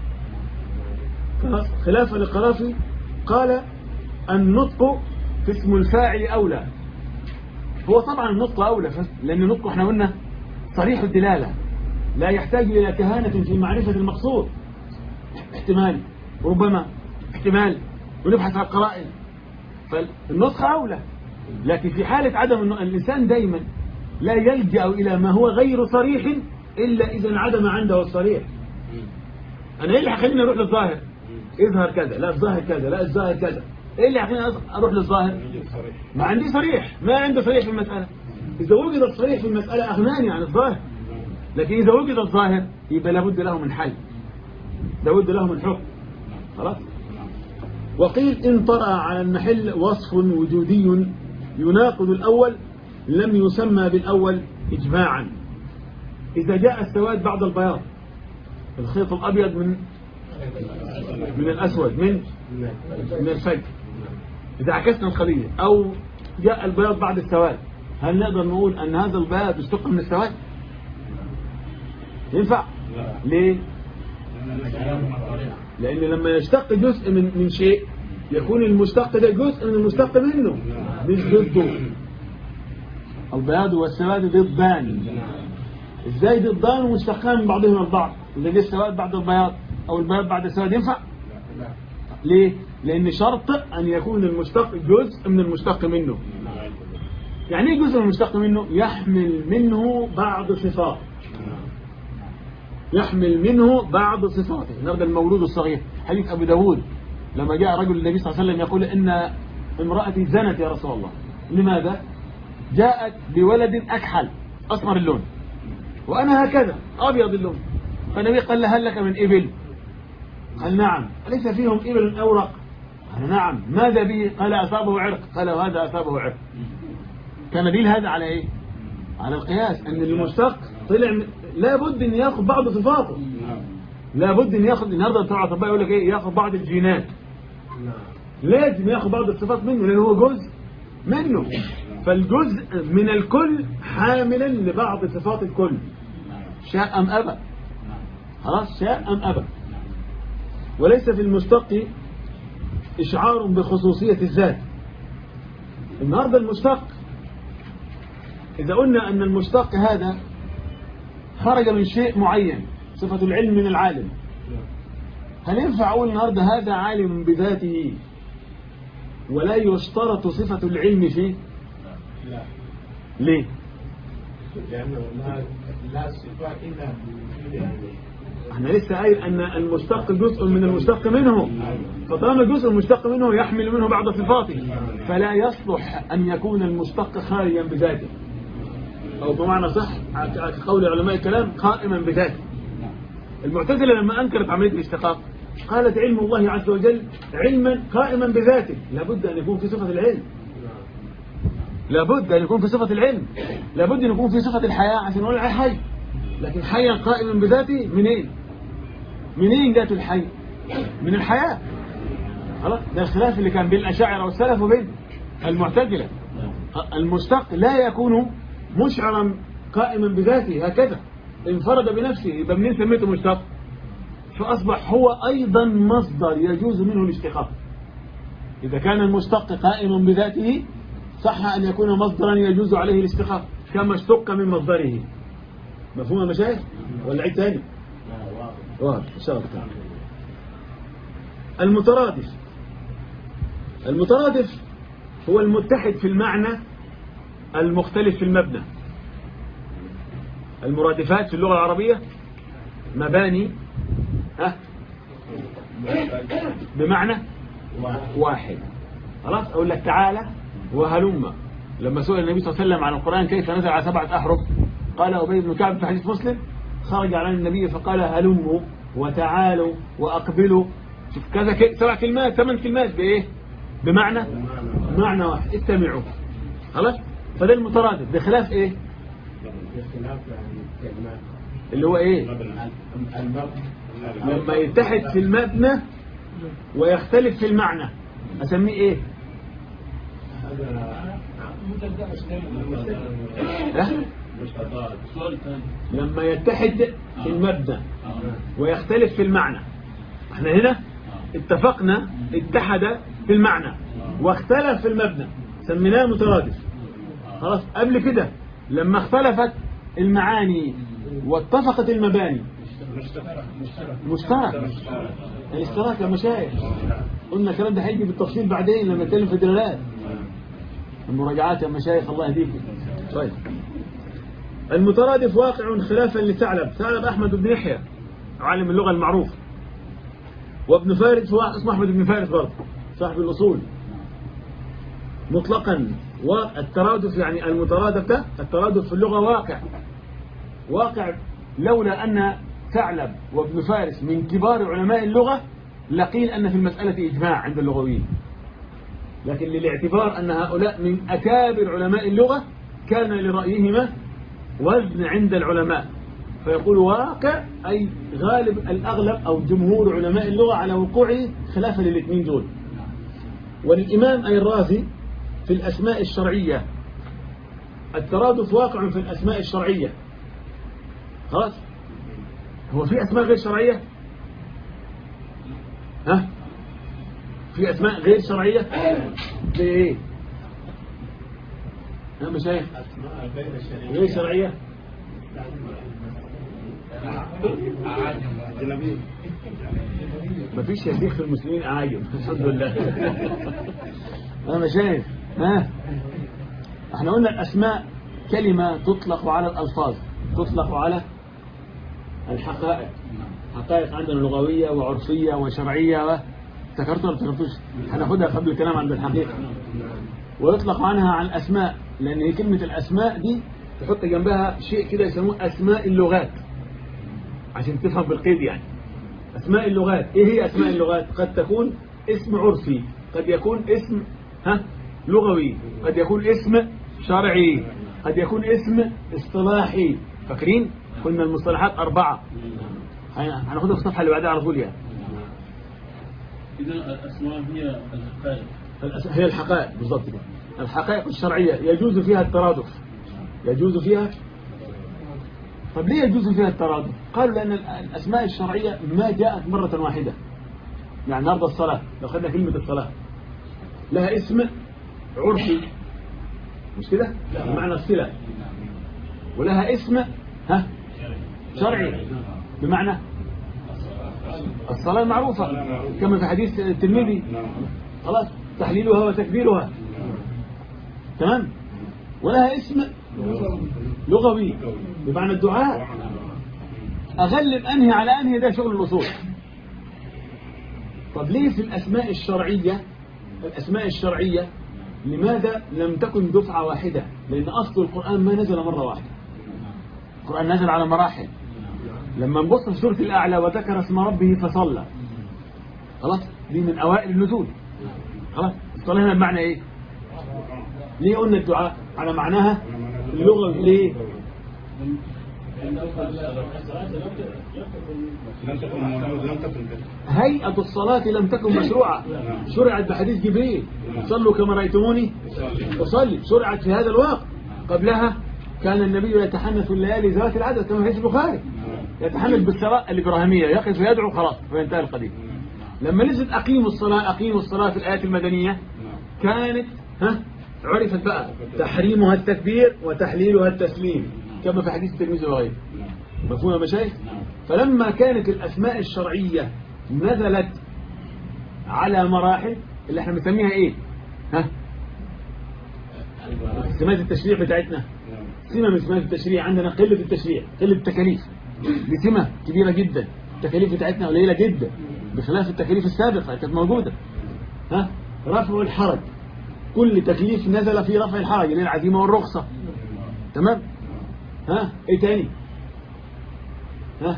خلاص خلافا للقرافي قال النطق في اسم الفاعل أولى هو طبعا النطق أولى فس- لأن النطق احنا قلنا صريح الدلالة لا يحتاج إلى كهانة في معرفة المقصود احتمال ربما احتمال ونبحث عن القرائن فالنطق أولى لكن في حالة عدم الن- الإنسان دايما لا يلجأ إلى ما هو غير صريح إلا إذا انعدم عنده الصريح أنا إيه اللي هيخليني أروح للظاهر يظهر كذا لا الظاهر كذا لا الظاهر كذا إيه اللي هيخليني أص- أروح للظاهر ما عندي صريح ما عندي صريح في المسألة إذا وجد الصريح في المسألة أغناني عن الظاهر لكن إذا وجد الظاهر يبقى لابد له من حل لابد له من حكم خلاص وقيل إن طرأ على المحل وصف وجودي يناقض الأول لم يسمى بالأول إجماعا إذا جاء السواد بعد البياض الخيط الأبيض من من الأسود من من الفجر إذا عكسنا القضية أو جاء البياض بعد السواد هل نقدر نقول أن هذا البياض يشتق من السواد ينفع ليه لأن لما يشتق جزء من من شيء يكون المشتق ده جزء من المشتق منه مش ضده البياض والسواد ضدان ازاي ضدان ومشتقان من بعضهم البعض اذا جه السواد بعد البياض او البياض بعد السواد ينفع ليه لان شرط ان يكون المشتق جزء من المشتق منه يعني ايه جزء من المشتق منه يحمل منه بعض صفات يحمل منه بعض صفاته النهارده المولود الصغير حديث ابو داود لما جاء رجل النبي صلى الله عليه وسلم يقول ان امرأتي زنت يا رسول الله لماذا جاءت بولد اكحل اسمر اللون وانا هكذا ابيض اللون فالنبي قال لها هل لك من ابل قال نعم أليس فيهم ابل اورق قال نعم ماذا به قال اصابه عرق قال وهذا اصابه عرق كان دليل هذا على ايه على القياس ان المشتق طلع من- لابد ان ياخذ بعض صفاته لابد ان ياخذ النهارده بتوع الاطباء يقول لك ايه ياخذ بعض الجينات لازم ياخذ بعض الصفات منه لان هو جزء منه فالجزء من الكل حاملا لبعض صفات الكل شاء ام ابى خلاص شاء ام ابى وليس في المشتق اشعار بخصوصيه الذات النهارده المشتق إذا قلنا أن المشتق هذا خرج من شيء معين صفة العلم من العالم هل ينفع أقول النهاردة هذا عالم بذاته ولا يشترط صفة العلم فيه لا ليه لأنه لا لا صفة إلا بوجود يعني احنا لسه قايل أن المشتق جزء من المشتق منه فطالما جزء المشتق منه يحمل منه بعض صفاته فلا يصلح أن يكون المشتق خارجا بذاته أو بمعنى صح قول علماء الكلام قائما بذاته المعتزلة لما أنكرت عملية الاشتقاق قالت علم الله عز وجل علما قائما بذاته لابد أن يكون في صفة العلم لابد أن يكون في صفة العلم لابد أن يكون في صفة الحياة عشان نقول عليه حي لكن حيا قائما بذاته منين منين جات الحي من الحياة خلاص ده الخلاف اللي كان بين الأشاعرة والسلف وبين المعتزلة المشتق لا يكون مشعرا قائما بذاته هكذا انفرد بنفسه يبقى منين سميته مشتق فأصبح هو أيضا مصدر يجوز منه الاشتقاق إذا كان المشتق قائما بذاته صح أن يكون مصدرا يجوز عليه الاشتقاق كما اشتق من مصدره مفهوم يا مشايخ ولا عيد تاني واضح إن شاء الله تعالى المترادف المترادف هو المتحد في المعنى المختلف في المبنى المرادفات في اللغة العربية مباني ها بمعنى واحد خلاص أقول لك تعالى وهلم لما سئل النبي صلى الله عليه وسلم عن القرآن كيف نزل على سبعة أحرف قال أبي بن كعب في حديث مسلم خرج على النبي فقال هلموا وتعالوا وأقبلوا شوف كذا ك- سبع كلمات ثمان كلمات بإيه بمعنى معنى واحد استمعوا خلاص فده المترادف بخلاف إيه باختلاف يعني الكلمات اللي هو إيه المبنى لما يتحد في المبنى ويختلف في المعنى أسميه إيه هذا ها؟ لما يتحد في المبنى ويختلف في المعنى احنا هنا اتفقنا اتحد في المعنى واختلف في المبنى سميناه مترادف خلاص قبل كده لما اختلفت المعاني واتفقت المباني مشترك الاشتراك يا مشايخ قلنا الكلام ده هيجي بالتفصيل بعدين لما نتكلم في الدلالات المراجعات يا مشايخ الله يهديكم طيب المترادف واقع خلافا لثعلب ثعلب أحمد بن يحيى عالم اللغة المعروف وابن فارس هو اسمه أحمد بن فارس برضه صاحب الأصول مطلقا والترادف يعني المترادف ده الترادف في اللغة واقع واقع لولا أن ثعلب وابن فارس من كبار علماء اللغة لقيل أن في المسألة إجماع عند اللغويين لكن للاعتبار أن هؤلاء من أكابر علماء اللغة كان لرأيهما وزن عند العلماء فيقول واقع أي غالب الأغلب أو جمهور علماء اللغة على وقوعه خلافا للاثنين دول وللإمام أي الرازي في الأسماء الشرعية الترادف واقع في الأسماء الشرعية خلاص هو في أسماء غير شرعية ها في أسماء غير شرعية زي إيه ها مشايخ أسماء غير شرعية غير شرعية أجنبية ما فيش يا شيخ في المسلمين أعاجم الحمد لله ها مشايخ ها احنا قلنا الأسماء كلمة تطلق على الألفاظ تطلق على الحقائق حقائق عندنا لغوية وعرفية وشرعية و... ذكرتوا ولا ذكرتوش هناخدها قبل الكلام عند الحقيقة ويطلق عنها عن الأسماء لأن هي كلمة الأسماء دي تحط جنبها شيء كده يسموه أسماء اللغات عشان تفهم بالقيد يعني أسماء اللغات إيه هي أسماء اللغات قد تكون اسم عرفي قد يكون اسم ها لغوي قد يكون اسم شرعي قد يكون اسم اصطلاحي فاكرين قلنا المصطلحات أربعة هن- هناخدها في الصفحة اللي بعدها على طول يعني إذا الأسماء هي الحقائق الأس- هي الحقائق بالضبط كده الحقائق الشرعية يجوز فيها الترادف يجوز فيها طب ليه يجوز فيها الترادف قالوا لأن ال- الأسماء الشرعية ما جاءت مرة واحدة يعني النهارده الصلاة لو خدنا كلمة الصلاة لها اسم عرفي مش كده بمعنى الصلة ولها اسم ها شرعي بمعنى الصلاة المعروفة كما في حديث الترمذي خلاص تحليلها وتكبيرها تمام ولها اسم لغوي بمعنى الدعاء أغلب أنهي على أنهي ده شغل الأصول طب ليه في الأسماء الشرعية الأسماء الشرعية لماذا لم تكن دفعة واحدة لأن أصل القرآن ما نزل مرة واحدة القرآن نزل على مراحل لما نبص في سورة الأعلى وذكر اسم ربه فصلى خلاص دي من أوائل النزول خلاص الصلاة هنا بمعنى إيه ليه قلنا الدعاء على معناها اللغوي ليه لم تكن موجود لم تكن كده هيئة الصلاة لم تكن مشروعة شرعت بحديث جبريل صلوا كما رأيتموني أصلي شرعت في هذا الوقت قبلها كان النبي يتحنث الليالي ذوات العدد كما في حديث البخاري يتحنث بالسراء الإبراهيمية يقف ويدعو خلاص فينتهي القديم لما نزلت أقيموا الصلاة أقيموا الصلاة في الآيات المدنية كانت ها عرفت بقى تحريمها التكبير وتحليلها التسليم كما في حديث الترمذي وغيره مفهوم يا مشايخ فلما كانت الأسماء الشرعية نزلت على مراحل اللي احنا بنسميها ايه ها سمات التشريع بتاعتنا سمة من سمات التشريع عندنا قلة التشريع قلة التكاليف دي سمة كبيرة جدا التكاليف بتاعتنا قليلة جدا بخلاف التكاليف السابقة كانت موجودة ها رفع الحرج كل تكليف نزل في رفع الحرج اللي هي العزيمة والرخصة تمام ها ايه تاني ها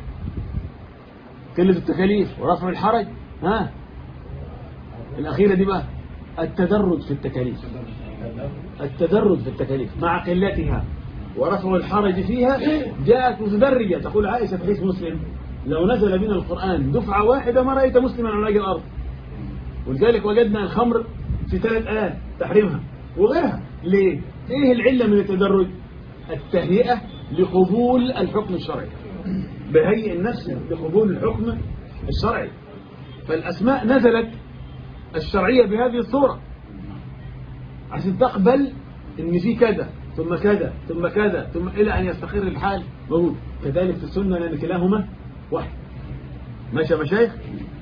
قلة التكاليف ورفع الحرج ها الأخيرة دي بقى التدرج في التكاليف التدرج في التكاليف مع قلتها ورفع الحرج فيها جاءت متدرجة تقول عائشة في حديث مسلم لو نزل بنا القرآن دفعة واحدة ما رأيت مسلما على وجه الأرض ولذلك وجدنا الخمر في ثلاث آيات تحريمها وغيرها ليه؟ ايه العلة من التدرج التهيئة لقبول الحكم الشرعي بهيئ النفس لقبول الحكم الشرعي فالأسماء نزلت الشرعية بهذه الصورة عشان تقبل ان في كذا ثم كذا ثم كذا ثم إلى أن يستقر الحال موجود كذلك في السنة لأن كلاهما واحد ماشي يا مشايخ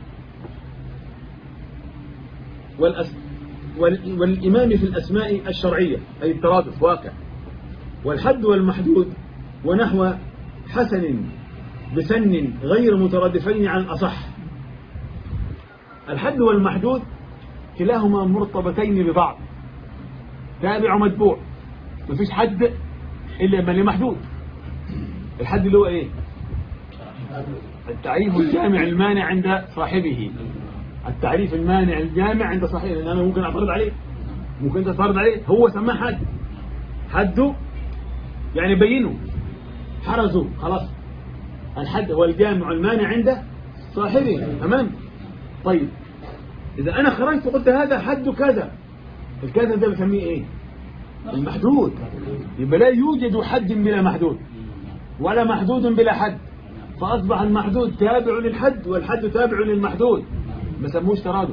والأس... وال... والإمام في الأسماء الشرعية أي الترادف واقع والحد والمحدود ونحو حسن بسن غير مترادفين عن أصح الحد والمحدود كلاهما مرتبطين ببعض تابع ومتبوع مفيش حد إلا من محدود الحد اللي هو إيه التعريف الجامع المانع عند صاحبه التعريف المانع الجامع عند صاحبه لأن أنا ممكن أعترض عليه ممكن تعترض عليه هو سماه حد حده يعني بينه حرزه خلاص الحد هو الجامع المانع عند صاحبه تمام طيب إذا أنا خرجت وقلت هذا حد كذا الكذا ده بسميه إيه المحدود يبقى لا يوجد حد بلا محدود ولا محدود بلا حد فأصبح المحدود تابع للحد والحد تابع للمحدود ما سموش ترادف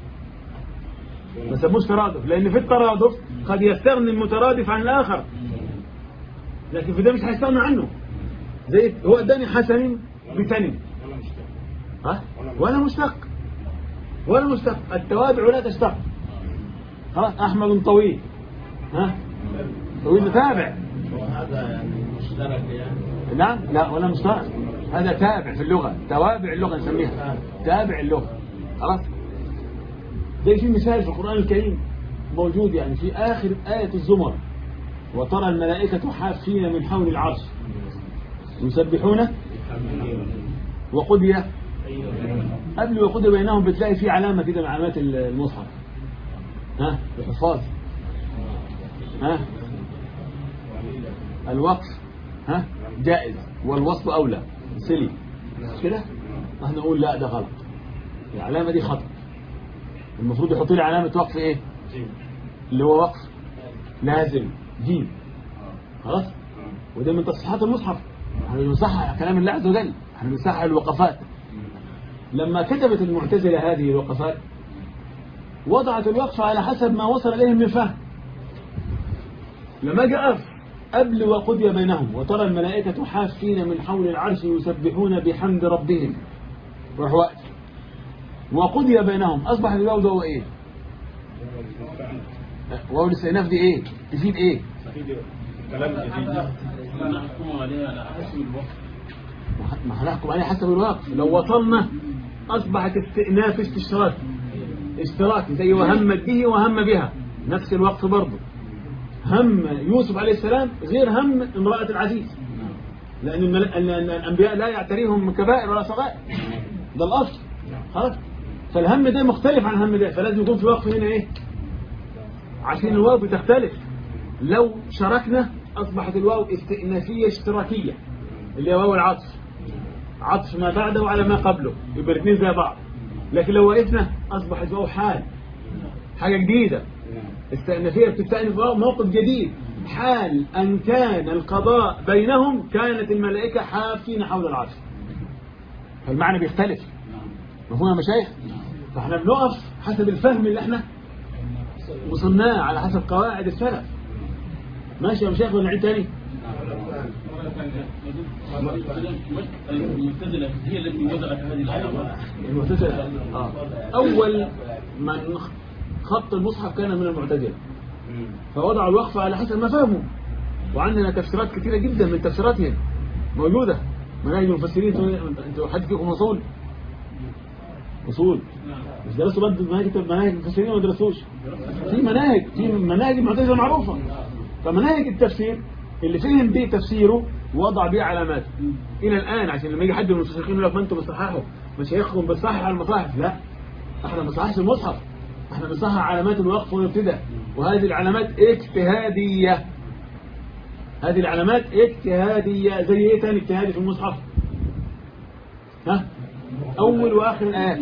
ما سموش ترادف لأن في الترادف قد يستغني المترادف عن الآخر لكن في ده مش هيستغنى عنه زي هو اداني حسن بسن ها ولا مشتق ولا مشتق التوابع لا تشتق خلاص احمد طويل ها طويل ده تابع وهذا يعني مشترك يعني نعم لا ولا مشترك هذا تابع في اللغة توابع اللغة نسميها تابع اللغة خلاص زي في مثال في القرآن الكريم موجود يعني في آخر آية الزمر وترى الملائكة حافين من حول العرش يسبحون وقضي قبل وقضي بينهم بتلاقي في علامة كده من علامات المصحف ها الحفاظ ها الوقف ها جائز والوصف أولى سلي مش كده احنا نقول لا ده غلط العلامة دي خطأ المفروض يحط لي علامة وقف ايه اللي هو وقف لازم جيم خلاص وده من تصحيحات المصحف احنا بنصحح كلام الله عز وجل احنا بنصحح الوقفات لما كتبت المعتزلة هذه الوقفات وضعت الوقف على حسب ما وصل إليهم من فهم لما جاء قبل وقضي بينهم وترى الملائكة حافين من حول العرش يسبحون بحمد ربهم روح وقت وقضي بينهم أصبح الواو ده هو إيه واو الاستئناف دي إيه تفيد إيه كلام جديد نحكم عليها على حسب الوقت ما هنحكم عليه حسب الوقت لو وصلنا أصبحت استئناف استشراك اشتراك زي وهمت به وهم بها نفس الوقت برضه هم يوسف عليه السلام غير هم امرأة العزيز لأن, المل... لأن الأنبياء لا يعتريهم كبائر ولا صغائر ده الأصل خلاص فالهم ده مختلف عن الهم ده فلازم يكون في وقف هنا إيه عشان الواو بتختلف لو شاركنا أصبحت الواو استئنافية اشتراكية اللي هو واو العطف عطف ما بعده على ما قبله يبقى الاثنين زي بعض لكن لو وقفنا اصبحت واو حال حاجه جديده استئنافيه بتستأنف واو موقف جديد حال ان كان القضاء بينهم كانت الملائكه حافين حول العرش فالمعنى بيختلف مفهوم يا مشايخ فاحنا بنقف حسب الفهم اللي احنا وصلناه على حسب قواعد السلف ماشي يا مشايخ ولا نعيد تاني المعتزلة هي التي وضعت هذه العلامات المعتزلة آه. أول من خط المصحف كان من المعتزلة فوضعوا الوقف على حسب ما فهموا وعندنا تفسيرات كثيرة جدا من تفسيراتهم موجودة مناهج المفسرين انتوا- انتوا حد فيكم اصول اصول مش درسوا برضه مناهج مناهج المفسرين ولا ما درسوش في مناهج في مناهج المعتزله معروفه فمناهج التفسير اللي فهم بيه تفسيره وضع بيه علامات الى الان عشان لما يجي حد من المستشرقين يقول لك ما انتوا بتصححوا مشايخكم بتصحح على المصاحف لا احنا ما بنصححش المصحف احنا بنصحح علامات الوقف والابتداء وهذه العلامات اجتهاديه هذه العلامات اجتهاديه زي ايه تاني اجتهادي في المصحف ها اول واخر الايات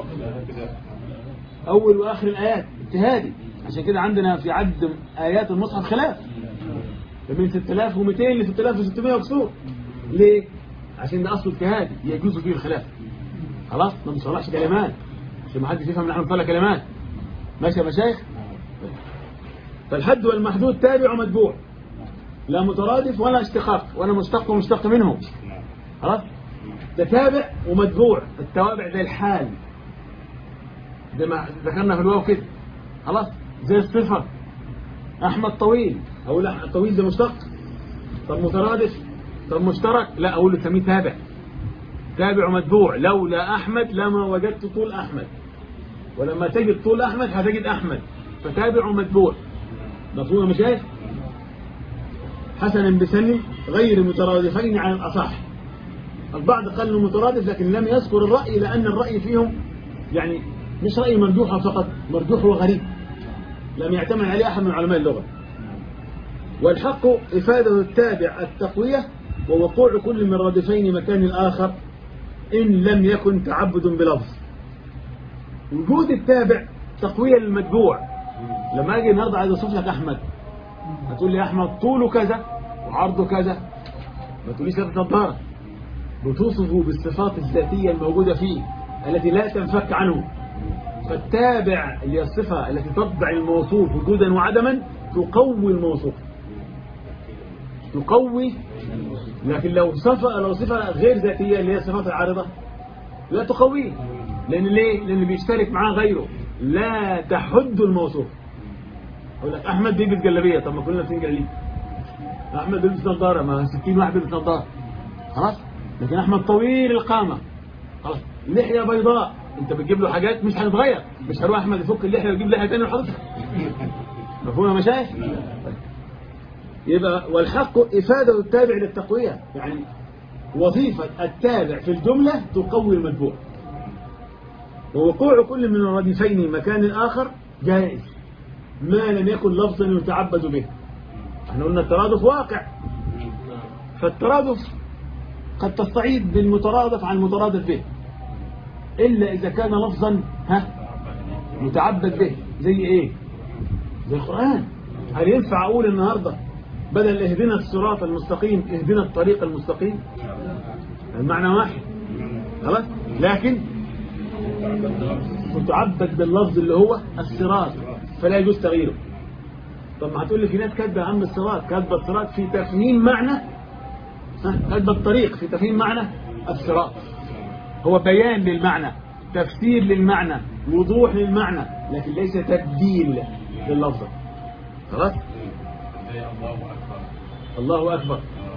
أول وآخر الآيات اجتهادي عشان كده عندنا في عد آيات المصحف خلاف من 6200 ل 6600 وكسور ليه؟ عشان ده أصل اجتهادي يجوز فيه الخلاف خلاص ما بنصلحش كلمات عشان ما حدش يفهم ان احنا بنصلح كلمات ماشي يا مشايخ فالحد والمحدود تابع ومتبوع لا مترادف ولا اشتقاق ولا مشتق ومشتق منه خلاص ده تابع ومتبوع التوابع زي الحال زي ما ذكرنا في الواو كده خلاص زي الصفة أحمد طويل أقول أحمد طويل ده مشتق طب مترادف طب مشترك لا أقول له سميه تابع تابع ومتبوع لولا أحمد لما وجدت طول أحمد ولما تجد طول أحمد هتجد أحمد فتابع ومتبوع مفهوم يا مشايخ حسنا بسن غير مترادفين على الأصح البعض قال انه مترادف لكن لم يذكر الرأي لأن الرأي فيهم يعني مش رأي مرجوح فقط مرجوح وغريب لم يعتمد عليه أحد من علماء اللغة والحق إفادة التابع التقوية ووقوع كل من ردفين مكان الآخر إن لم يكن تعبد بلفظ وجود التابع تقوية للمتبوع لما أجي النهارده عايز أوصف لك أحمد هتقول لي أحمد طوله كذا وعرضه كذا ما تقوليش لابس نظارة بتوصفه بالصفات الذاتية الموجودة فيه التي لا تنفك عنه فالتابع اللي هي الصفة التي تتبع الموصوف وجودا وعدما تقوي الموصوف تقوي لكن لو صفة لو صفة غير ذاتية اللي هي الصفات العارضة لا تقويه لأن ليه؟ لأن بيشترك معاه غيره لا تحد الموصوف يقول لك أحمد بيلبس جلابية طب ما كلنا لابسين جلابية أحمد بيلبس نظارة ما 60 واحد بيلبس نظارة خلاص لكن أحمد طويل القامة خلاص لحية بيضاء انت بتجيب له حاجات مش هتتغير مش هروح احمد يفك اللحيه ويجيب لحيه ثانيه ويحطها مفهوم يا مشايخ يبقى والحق افاده التابع للتقويه يعني وظيفه التابع في الجمله تقوي المتبوع ووقوع كل من الرديفين مكان اخر جائز ما لم يكن لفظا يتعبد به احنا قلنا الترادف واقع فالترادف قد تستعيد بالمترادف عن المترادف به إلا إذا كان لفظا ها متعبد به زي إيه زي القرآن هل ينفع أقول النهاردة بدل اهدنا الصراط المستقيم اهدنا الطريق المستقيم المعنى واحد خلاص لكن متعبد باللفظ اللي هو الصراط فلا يجوز تغييره طب ما هتقول لي في ناس كاتبه عم الصراط كاتبه الصراط في تفهيم معنى ها كاتبه الطريق في تفهيم معنى الصراط هو بيان للمعنى تفسير للمعنى وضوح للمعنى لكن ليس تبديل لللفظ خلاص الله أكبر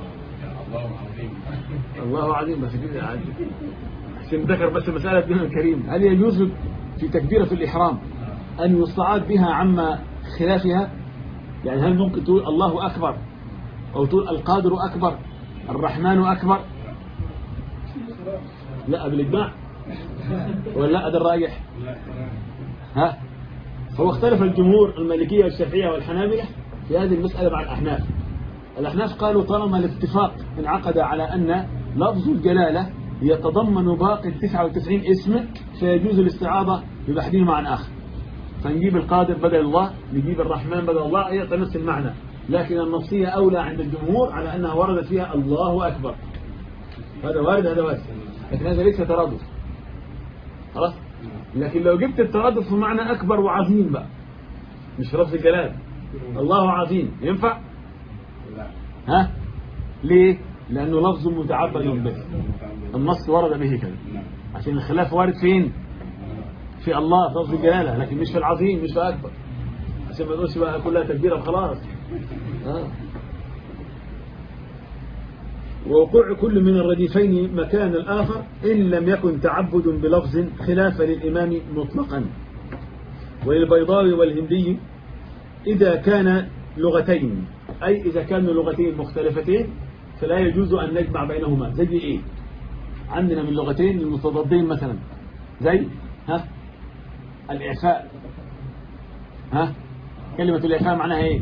الله عظيم بس كده عادي عشان ذكر بس مسألة دين الكريم هل يجوز في تكبيرة الإحرام أن يستعاد بها عما خلافها يعني هل ممكن تقول الله أكبر أو تقول القادر أكبر الرحمن أكبر لا بالإجماع ولا لا ده الراجح ها هو اختلف الجمهور المالكية والشافعية والحنابلة في هذه المسألة مع الأحناف الأحناف قالوا طالما الاتفاق انعقد على أن لفظ الجلالة يتضمن باقي ال 99 اسم فيجوز الاستعاضة بأحدهما عن آخر فنجيب القادر بدل الله نجيب الرحمن بدل الله هي نفس المعنى لكن النصية أولى عند الجمهور على أنها وردت فيها الله أكبر هذا وارد هذا وارد لكن هذا ليس ترادف خلاص لكن لو جبت الترادف في معنى أكبر وعظيم بقى مش في لفظ الجلال الله عظيم ينفع لا ها ليه لأنه لفظ متعبد به النص ورد به كذا عشان الخلاف وارد فين في الله في لفظ الجلالة لكن مش في العظيم مش في أكبر عشان ما نقولش بقى كلها تكبيرة خلاص آه. ووقوع كل من الرديفين مكان الآخر إن لم يكن تعبد بلفظ خلافا للإمام مطلقا وللبيضاوي والهندي إذا كان لغتين أي إذا كانوا لغتين مختلفتين فلا يجوز أن نجمع بينهما زي إيه عندنا من لغتين المتضادين مثلا زي ها الإعفاء ها كلمة الإعفاء معناها إيه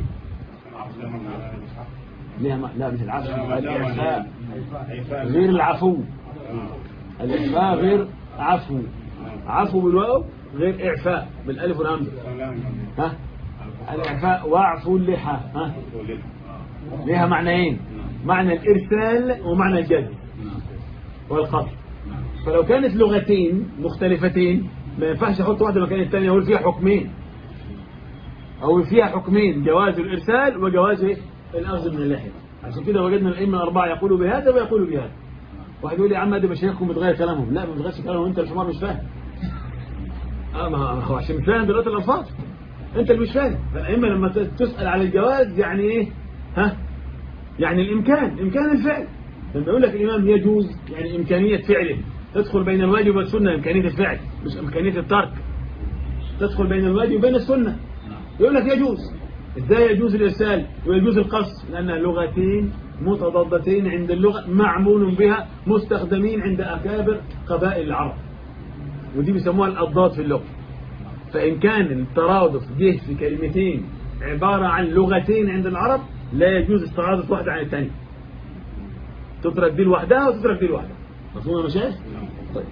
ليها ما... لا مش العفو الإعفاء غير العفو الإعفاء غير عفو عفو بالواو غير إعفاء بالألف والهمزة ها الإعفاء واعفو اللحى ها ليها معنيين معنى الإرسال ومعنى الجد والقطع فلو كانت لغتين مختلفتين ما ينفعش احط واحدة مكان الثانية اقول فيها حكمين او فيها حكمين جواز الارسال وجواز إيه؟ الاخذ من اللحية عشان كده وجدنا الائمه الاربعه يقولوا بهذا ويقولوا بهذا واحد يقول لي يا عم ده مشايخكم بتغير كلامهم لا ما بتغيرش كلامهم انت الحمار مش فاهم اه ما هو عشان مش فاهم دلوقتي الالفاظ انت اللي مش فاهم فالائمه لما تسال على الجواز يعني ايه ها يعني الامكان امكان الفعل لما يقول لك الامام يجوز يعني امكانيه فعله تدخل بين الواجب والسنه امكانيه الفعل مش امكانيه الترك تدخل بين الواجب وبين السنه يقول لك يجوز ازاي يجوز الارسال ويجوز القص لانها لغتين متضادتين عند اللغه معمول بها مستخدمين عند اكابر قبائل العرب ودي بيسموها الاضداد في اللغه فان كان الترادف جه في كلمتين عباره عن لغتين عند العرب لا يجوز استعاضه واحده عن الثانيه تترك دي لوحدها وتترك دي لوحدها مفهوم يا مشايخ طيب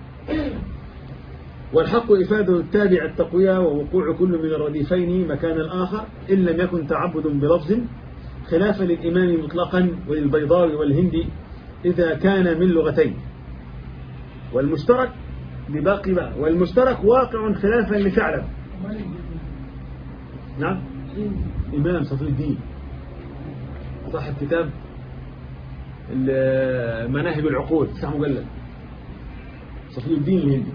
والحق إفادة التابع التقوية ووقوع كل من الرديفين مكان الآخر إن لم يكن تعبد بلفظ خلافا للإمام مطلقا وللبيضاوي والهندي إذا كان من لغتين والمشترك بباقي بقى والمشترك واقع خلافا لثعلب نعم إمام صفي الدين صاحب كتاب مناهج العقول تسع مجلد صفي الدين الهندي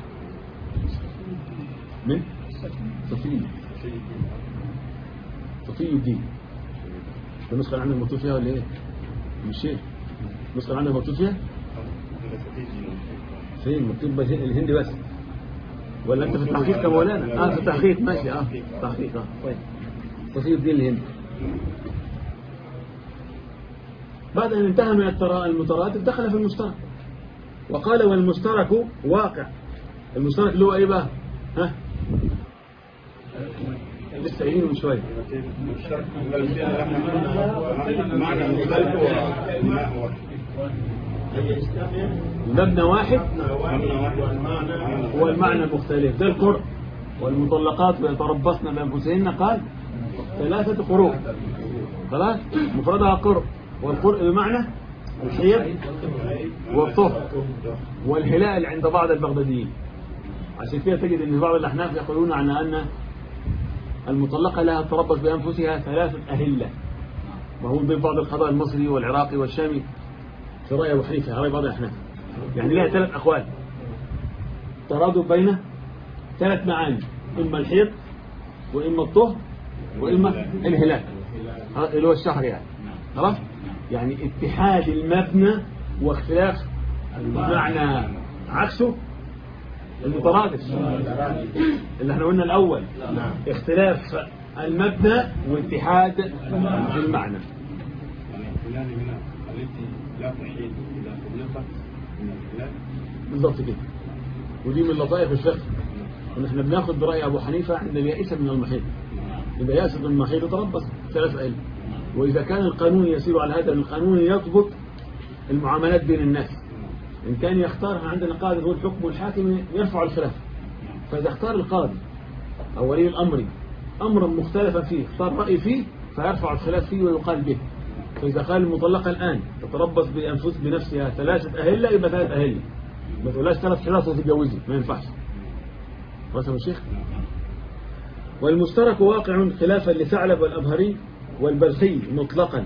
من صفي صفي الدين النسخة اللي عندك مكتوب فيها ولا ايه؟ مش شيء النسخة اللي عندك مكتوب فيها؟ فين مكتوب الهندي بس ولا انت في التحقيق كمولانا؟ اه في التحقيق ماشي اه تحقيق اه طيب صفي الدين الهندي بعد أن انتهى من المترادف دخل في المشترك وقال والمشترك واقع المشترك اللي هو ايه بقى ها لسه قايلينه من شويه معنى مختلف وما هو مبنى واحد معنى واحد والمعنى هو المعنى المختلف ده القرء والمطلقات ويتربصن بأنفسهن قال ثلاثة قروء خلاص مفردها قرء والقرء بمعنى الحيض والطهر والهلال عند بعض البغداديين عشان كده تجد ان بعض الاحناف يقولون عن ان المطلقة لها تربص بأنفسها ثلاثة أهلة وهو بين بعض القضاء المصري والعراقي والشامي في رأي أبو حنيفة رأي بعض الأحناف يعني لها ثلاث أقوال ترادف بين ثلاث معاني إما الحيض وإما الطهر وإما الهلال اللي هو الشهر يعني خلاص يعني اتحاد المبنى واختلاف المعنى عكسه المترادف اللي احنا قلنا الأول اختلاف المبنى واتحاد المعنى يعني فلان هنا التي لا تحيد إذا طلقت من الخلاف بالضبط كده ودي من لطائف الفقه ان احنا بناخد برأي أبو حنيفة عند اليائسة من المحيط إذا يأس من المحيط يتربص ثلاث أيام وإذا كان القانون يسير على هذا القانون يضبط المعاملات بين الناس إن كان يختار عندنا قاضي هو الحكم والحاكم يرفع الخلاف فإذا اختار القاضي أو ولي الأمر أمرا مختلفا فيه اختار رأي فيه فيرفع الخلاف فيه ويقال به فإذا قال المطلقة الآن تتربص بأنفس بنفسها ثلاثة أهلة يبقى ثلاث أهلة ما تقولهاش ثلاث حلاس وتتجوزي ما ينفعش رسم الشيخ والمشترك واقع خلافا لثعلب والأبهري والبلخي مطلقا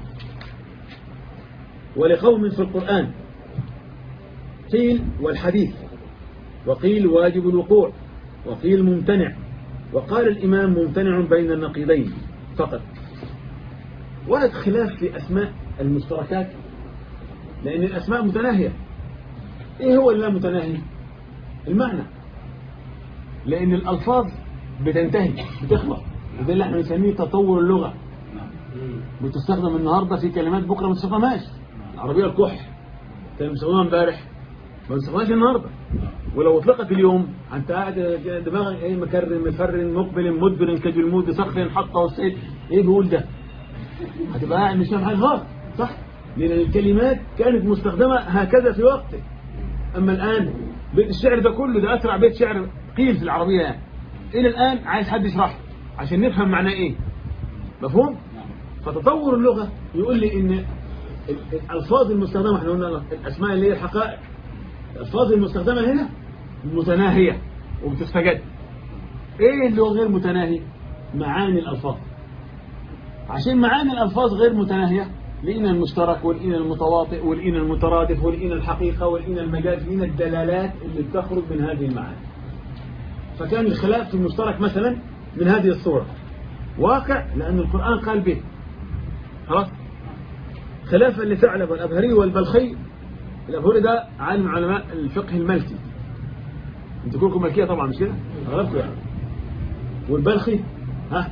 ولقوم في القرآن قيل والحديث وقيل واجب الوقوع وقيل ممتنع وقال الإمام ممتنع بين النقيضين فقط ورد خلاف في أسماء المشتركات لأن الأسماء متناهية إيه هو اللي لا متناهي المعنى لأن الألفاظ بتنتهي بتخلص وده اللي احنا بنسميه تطور اللغة بتستخدم النهاردة في كلمات بكرة ما تستخدمهاش العربية الكح كانوا بيستخدموها امبارح ما بنستخدمهاش النهاردة ولو اطلقت اليوم انت قاعد دماغك ايه مكرم مفر مقبل مدبر كجلمود صخر حطه والسيد ايه بيقول ده هتبقى قاعد مش فاهم حاجه خالص صح لان الكلمات كانت مستخدمه هكذا في وقته اما الان بيت الشعر ده كله ده اسرع بيت شعر قيل في العربيه يعني الى الان عايز حد يشرح عشان نفهم معناه ايه مفهوم فتطور اللغه يقول لي ان الالفاظ المستخدمه احنا قلنا الاسماء اللي هي الحقائق الالفاظ المستخدمه هنا متناهيه وبتستجد ايه اللي هو غير متناهي معاني الالفاظ عشان معاني الألفاظ غير متناهية لقينا المشترك ولقينا المتواطئ ولقينا المترادف ولقينا الحقيقة ولقينا المجاز لقينا الدلالات اللي بتخرج من هذه المعاني فكان الخلاف في المشترك مثلا من هذه الصورة واقع لأن القرآن قال به خلاص خلافا لثعلب والأبهري والبلخي الأبهري ده عالم علماء الفقه الملكي انتوا كلكم ملكية طبعا مش كده أغلبكم يعني والبلخي ها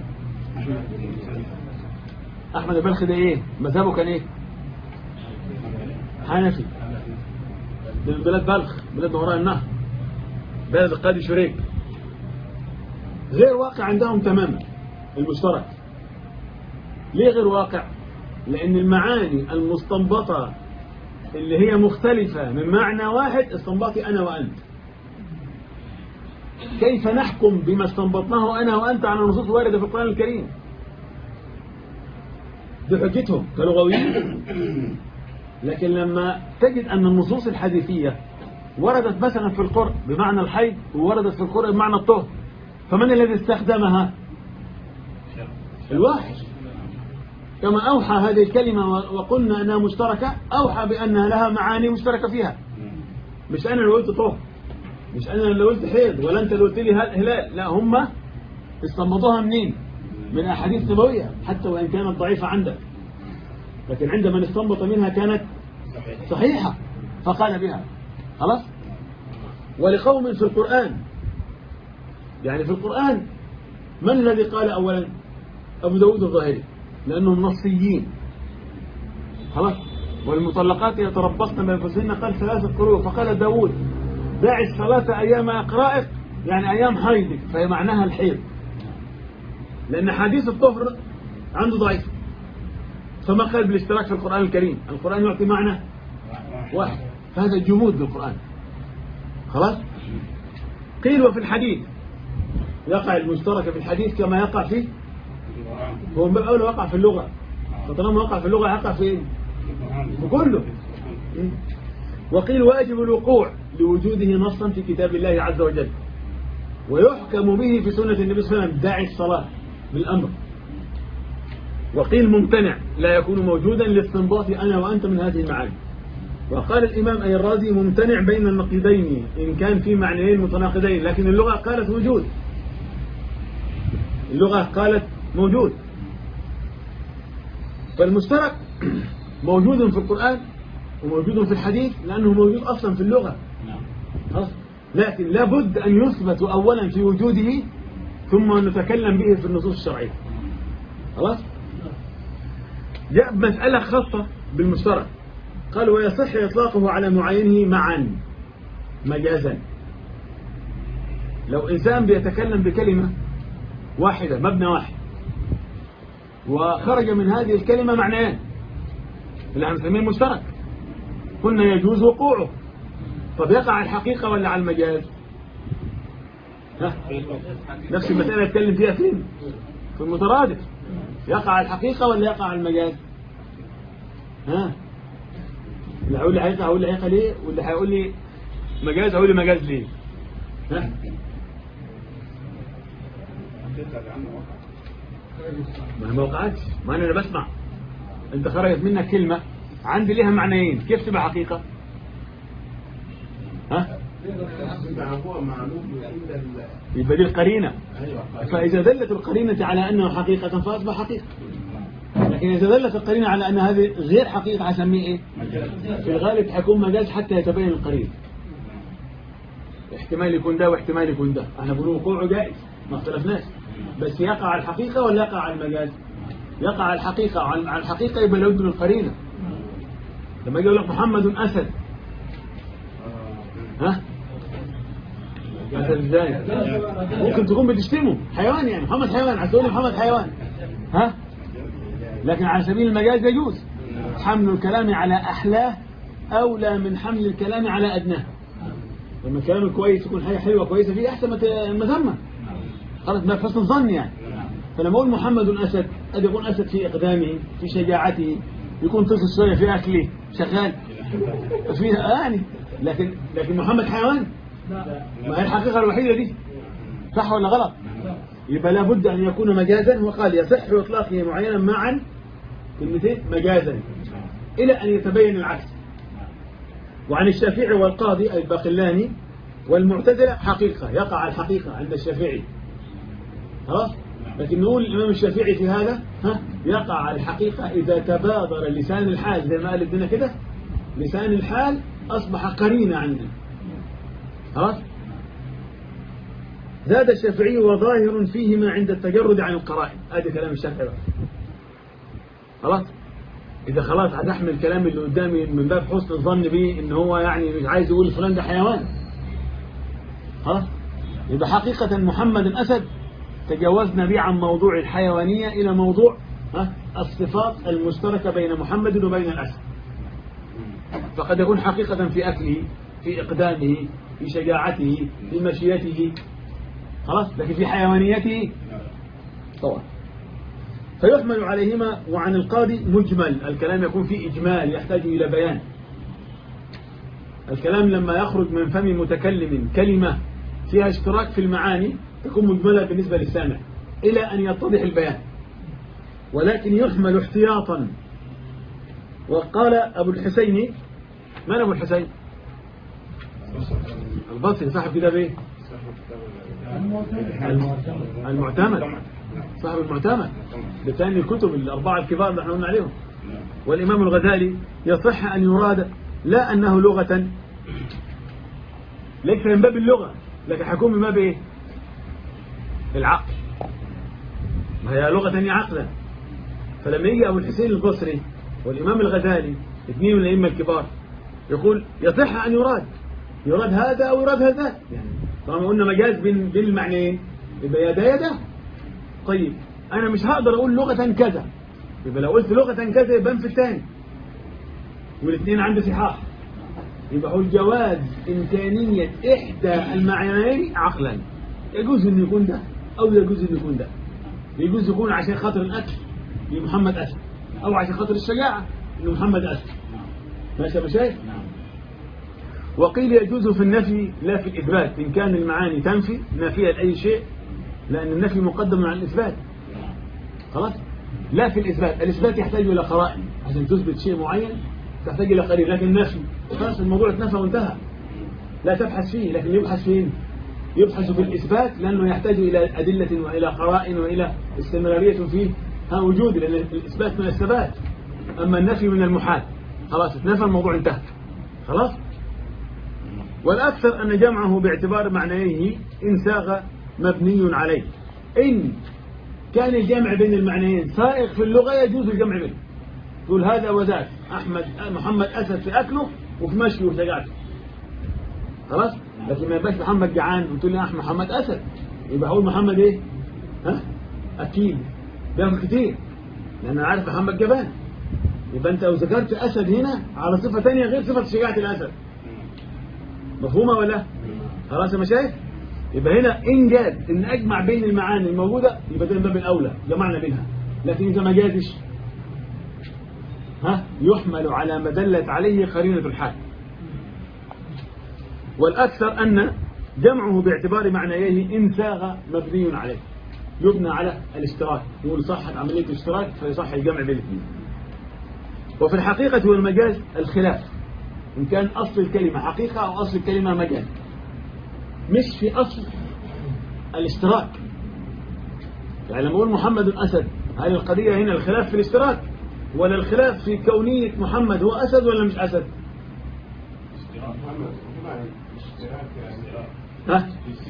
أحمد البلخي ده إيه مذهبه كان إيه حنفي من بلاد بلخ بلاد ما وراء النهر بلد القاضي شريك غير واقع عندهم تماما المشترك ليه غير واقع لأن المعاني المستنبطة اللي هي مختلفة من معنى واحد استنباطي أنا وأنت كيف نحكم بما استنبطناه أنا وأنت على النصوص الواردة في القرآن الكريم دي حجتهم كلغويين لكن لما تجد أن النصوص الحديثية وردت مثلا في القرء بمعنى الحيض ووردت في القرء بمعنى الطهر فمن الذي استخدمها الواحد كما أوحى هذه الكلمة وقلنا أنها مشتركة أوحى بأنها لها معاني مشتركة فيها مش أنا اللي قلت طهر مش أنا اللي قلت حيض ولا أنت اللي قلت لي هلال لا هم استنبطوها منين من أحاديث نبوية حتى وإن كانت ضعيفة عندك لكن عند من استنبط منها كانت صحيحة فقال بها خلاص ولقوم في القرآن يعني في القرآن من الذي قال أولا أبو داود الظاهري لأنهم نصيين خلاص والمطلقات يتربصن بأنفسهن قال ثلاثة قروء فقال داود داع الصلاة أيام أقرائك يعني أيام حيضك فهي معناها الحيض لأن حديث الطهر عنده ضعيف فما قال بالاشتراك في القرآن الكريم القرآن يعطي معنى واحد فهذا جمود بالقرآن خلاص قيل وفي الحديث يقع المشترك في الحديث كما يقع في هو من باب أولى وقع في اللغة فطالما وقع في اللغة يقع في في كله وقيل واجب الوقوع لوجوده نصا في كتاب الله عز وجل ويحكم به في سنة النبي صلى الله عليه وسلم داعي الصلاة بالأمر وقيل ممتنع لا يكون موجودا لاستنباط أنا وأنت من هذه المعاني وقال الإمام أي الرازي ممتنع بين النقيضين إن كان في معنيين متناقضين لكن اللغة قالت وجود اللغة قالت موجود فالمشترك موجود في القرآن وموجود في الحديث لأنه موجود أصلا في اللغة لكن لابد أن يثبت أولا في وجوده ثم نتكلم به في النصوص الشرعية خلاص جاء مسألة خاصة بالمشترك قال ويصح إطلاقه على معينه معا مجازا لو إنسان بيتكلم بكلمة واحدة مبنى واحد وخرج من هذه الكلمة معنيان اللي هنسميه المشترك قلنا يجوز وقوعه طب يقع على الحقيقة ولا على المجاز ها؟ نفس المسألة يتكلم فيها فين في المترادف يقع على الحقيقة ولا يقع على المجاز ها اللي هيقول لي حقيقة هقول لي حقيقة ليه واللي هيقول لي مجاز هقول لي مجاز ليه ها ما هي ما وقعتش ما انا اللي بسمع انت خرجت منك كلمة عندي ليها معنيين كيف تبقى حقيقة ها ما هو معلوم عند ال... يبقى دي القرينة ايوه فإذا دلت القرينة على أنه حقيقة فأصبح حقيقة لكن إذا دلت القرينة على أن هذه غير حقيقة هسميه إيه في الغالب حيكون مجاز حتى يتبين القرينة احتمال يكون ده واحتمال يكون ده احنا بنقول وقوعه جائز ما اختلفناش بس يقع على الحقيقة ولا يقع على المجاز يقع على الحقيقة على على الحقيقة يبقى لابد من القرينة لما يجي يقول لك محمد أسد ها أسد ازاي ممكن تكون بتشتمه حيوان يعني محمد حيوان عايز تقول لي محمد حيوان ها لكن على سبيل المجاز يجوز حمل الكلام على أحلاه أولى من حمل الكلام على أدناه لما الكلام الكويس يكون حاجة حلوة كويسة فيه أحسن ما ت- ما ذمه خلاص ما في حسن الظن يعني فلما أقول محمد أسد قد يكون أسد في إقدامه في شجاعته يكون طفل شوية في أكله شغال في يعني لكن لكن محمد حيوان ما هي الحقيقة الوحيدة دي صح ولا غلط يبقى لابد أن يكون مجازا وقال يصح إطلاقه معينا معا كلمتين مجازا إلى أن يتبين العكس وعن الشافعي والقاضي أي الباقلاني والمعتزلة حقيقة يقع الحقيقة عند الشافعي خلاص لكن نقول الإمام الشافعي في هذا ها يقع على الحقيقة إذا تبادر لسان الحال زي ما قال ابننا كده لسان الحال أصبح قرينة عندي خلاص زاد الشافعي وظاهر فيهما عند التجرد عن القرائن هذا كلام الشافعي بقى. خلاص إذا خلاص هتحمل الكلام اللي قدامي من باب حسن الظن به إن هو يعني مش عايز يقول فلان ده حيوان خلاص يبقى حقيقة محمد أسد تجاوزنا به عن موضوع الحيوانية إلى موضوع ها الصفات المشتركة بين محمد وبين الأسد فقد يكون حقيقة في أكله في إقدامه في شجاعته في مشيته خلاص لكن في حيوانيته طبعا فيحمل عليهما وعن القاضي مجمل الكلام يكون فيه إجمال يحتاج إلى بيان الكلام لما يخرج من فم متكلم كلمة فيها اشتراك في المعاني تكون مجملة بالنسبة للسامع إلى أن يتضح البيان ولكن يحمل احتياطا وقال أبو الحسين من أبو الحسين البصري صاحب كتاب ايه المعتمد صاحب المعتمد بثاني الكتب الأربعة الكبار اللي احنا قلنا عليهم والإمام الغزالي يصح أن يراد لا أنه لغة ليس من باب اللغة لكن حيكون من باب إيه العقل ما هي لغة هي عقلا فلما يجي أبو الحسين البصري والإمام الغزالي اثنين من الأئمة الكبار يقول يصح أن يراد يراد هذا أو يراد هذا يعني طالما قلنا مجاز بين بين المعنيين يبقى يا ده يا ده طيب أنا مش هقدر أقول لغة كذا يبقى لو قلت لغة كذا يبقى في الثاني والاثنين عندي صحاح يبقى هو الجواز إمكانية إحدى المعنيين عقلا يجوز أن يكون ده أو يجوز أن يكون ده يجوز يكون عشان خاطر الأكل لمحمد أسد أو عشان خاطر الشجاعة إنه محمد أسد ماشي يا مشايخ وقيل يجوز في النفي لا في الإثبات إن كان المعاني تنفي نافية لأي شيء لأن النفي مقدم على الإثبات خلاص لا في الإثبات الإثبات يحتاج إلى قرائن عشان تثبت شيء معين تحتاج إلى قريب لكن النفي خلاص الموضوع اتنفى وانتهى لا تبحث فيه لكن يبحث فين يبحث في الإثبات لأنه يحتاج إلى أدلة وإلى قرائن وإلى استمرارية فيه ها وجود لأن الإثبات من الثبات أما النفي من المحال خلاص اتنفى الموضوع انتهى خلاص والأكثر أن جمعه باعتبار معنيه إن ساغ مبني عليه إن كان الجمع بين المعنيين سائغ في اللغة يجوز الجمع بينه تقول هذا وذاك أحمد محمد أسد في أكله وفي مشيه وشجاعته خلاص لكن ما يبقاش محمد جعان وتقول لي أحمد محمد أسد يبقى هقول محمد إيه ها أكيد بياكل كتير لأن أنا عارف محمد جبان يبقى أنت لو ذكرت أسد هنا على صفة ثانية غير صفة شجاعة الأسد مفهومة ولا؟ خلاص يا مشايخ؟ يبقى هنا إن جاز إن أجمع بين المعاني الموجودة يبقى ده من باب الأولى جمعنا بينها لكن إذا ما جازش ها يحمل على ما دلت عليه قرينة الحال والأكثر أن جمعه باعتبار معنييه إن ساغ مبني عليه يبنى على الاشتراك يقول صحت عملية الاشتراك فيصح الجمع بين الاثنين وفي الحقيقة والمجاز الخلاف إن كان أصل الكلمة حقيقة أو أصل الكلمة مجاز مش في أصل الاشتراك يعني لما أقول محمد أسد هل القضية هنا الخلاف في الاشتراك ولا الخلاف في كونية محمد هو أسد ولا مش أسد محمد هنا اشتراك يعني ها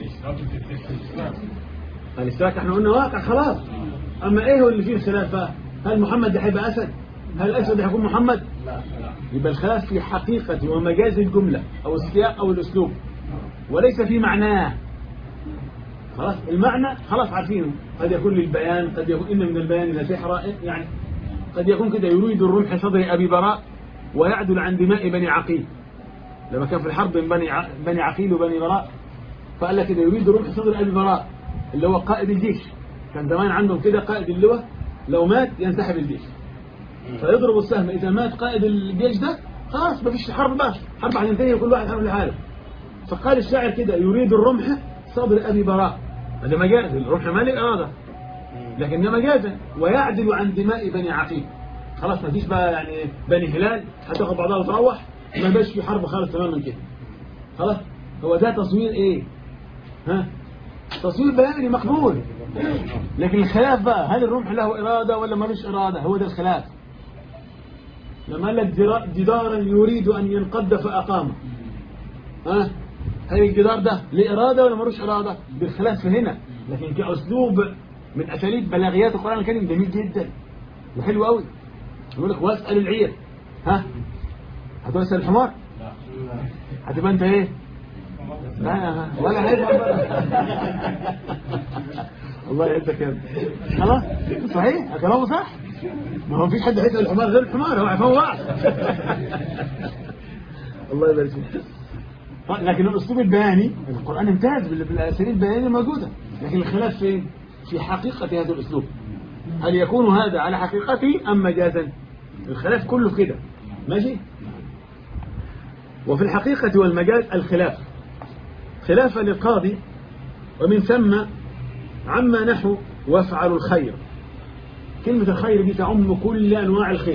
الاشتراك احنا قلنا واقع خلاص أما إيه هو اللي فيه الخلاف بقى هل محمد ده هيبقى أسد هل الأسد هيكون محمد لا يبقى الخلاف في حقيقة ومجاز الجملة أو السياق أو الأسلوب وليس في معناه خلاص المعنى خلاص عارفينه قد يكون للبيان قد يكون إن من البيان لسحرة يعني قد يكون كده يريد الرمح صدر أبي براء ويعدل عن دماء بني عقيل لما كان في الحرب بين بني ع- بني عقيل وبني براء فقال لك كده يريد رمح صدر أبي براء اللي هو قائد الجيش كان زمان عندهم كده قائد اللواء لو مات ينسحب الجيش فيضرب السهم إذا مات قائد الجيش ده خلاص ما فيش حرب بقى حرب هتنتهي وكل واحد حرب لحاله فقال الشاعر كده يريد الرمح صدر أبي براء هذا مجاز الرمح ما له إرادة لكن ده مجازا ويعدل عن دماء بني عقيل خلاص ما فيش بقى يعني بني هلال هتاخد بعضها وتروح ما بقاش في حرب خالص تماما كده خلاص هو ده تصوير ايه ها تصوير بياني مقبول لكن الخلاف بقى هل الرمح له إرادة ولا ملوش إرادة هو ده الخلاف لما قال لك جرا- جدارا يريد أن ينقض فأقامه ها هل الجدار ده ليه إرادة ولا ملوش إرادة بالخلاف في هنا لكن كأسلوب من أساليب بلاغيات القرآن الكريم جميل جدا وحلو قوي يقول لك واسأل العير ها هتسأل الحمار هتبقى أنت إيه لا ولا هيفهم بقى الله يعزك يا ابني خلاص صحيح كلامه صح ما هو مفيش حد هيسأل الحمار غير الحمار هو هيفهم بعض الله يبارك فيك لكن الاسلوب البياني القران امتاز بال- بالاساليب البيانيه الموجوده لكن الخلاف فين في حقيقه هذا الاسلوب هل يكون هذا على حقيقته ام مجازا الخلاف كله كده ماشي وفي الحقيقه والمجاز الخلاف خلافا للقاضي ومن ثم عما نحو وافعلوا الخير كلمة الخير دي تعم كل أنواع الخير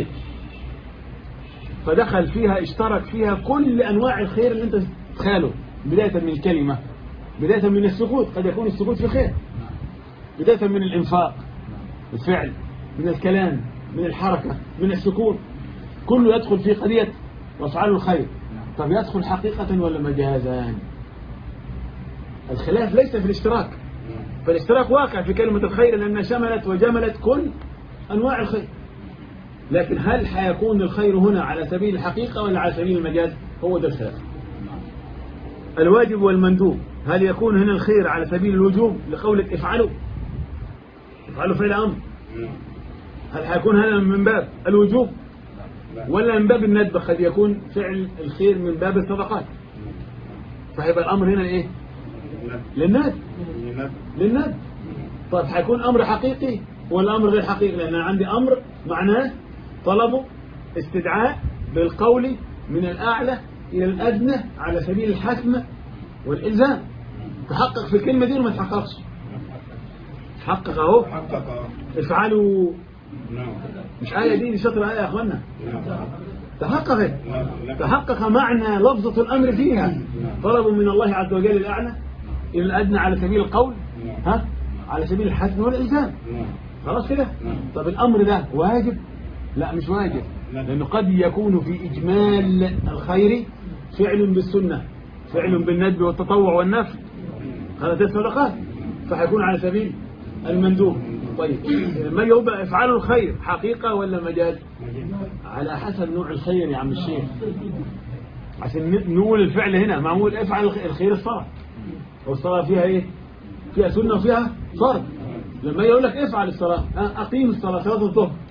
فدخل فيها اشترك فيها كل أنواع الخير اللي أنت تتخيله بداية من الكلمة بداية من السكوت قد يكون السكوت في خير بداية من الإنفاق الفعل من الكلام من الحركة من السكون كله يدخل في قضية وافعلوا الخير طب يدخل حقيقة ولا مجازا الخلاف ليس في الاشتراك فالاشتراك واقع في كلمة الخير لأنها شملت وجملت كل أنواع الخير لكن هل حيكون الخير هنا على سبيل الحقيقة ولا على سبيل المجاز هو ده الخلاف الواجب والمندوب هل يكون هنا الخير على سبيل الوجوب لقولك افعلوا افعلوا فعل أمر هل حيكون هذا من باب الوجوب ولا من باب الندب قد يكون فعل الخير من باب الصدقات فهيبقى الأمر هنا إيه للندب للندب طيب حيكون أمر حقيقي ولا أمر غير حقيقي لأن أنا عندي أمر معناه طلبه استدعاء بالقول من الأعلى إلى الأدنى على سبيل الحتم والإلزام تحقق في الكلمة دي ولا ما تحققش تحقق أهو حقق افعلوا نعم مش آية دي دي شطر آية يا أخوانا نعم تحققت نعم. تحقق معنى لفظة الأمر فيها طلب من الله عز وجل الأعلى إلى الأدنى على سبيل القول ها على سبيل الحتم والإلزام نعم. خلاص كده نعم. طب الأمر ده واجب لا مش واجب لا. لأنه قد يكون في إجمال الخير فعل بالسنة فعل بالندب والتطوع والنفل هذا ده صدقات فحيكون على سبيل المندوب طيب ما يبقى افعلوا الخير حقيقة ولا مجاز على حسب نوع الخير يا عم الشيخ عشان ن- نقول الفعل هنا معمول افعل الخ- الخير الصلاة والصلاة فيها ايه فيها سنة وفيها فرض لما يقول لك افعل الصلاة ها، اقيم الصلاة صلاة الظهر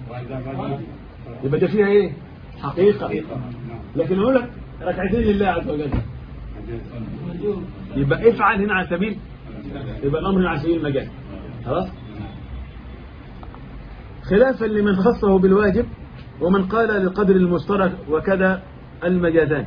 يبقى ده فيها ايه حقيقة لكن اقول لك ركعتين لله عز وجل يبقى افعل هنا على سبيل يبقى الامر هنا على سبيل المجال خلاص خلافا لمن خصه بالواجب ومن قال لقدر المشترك وكذا المجازان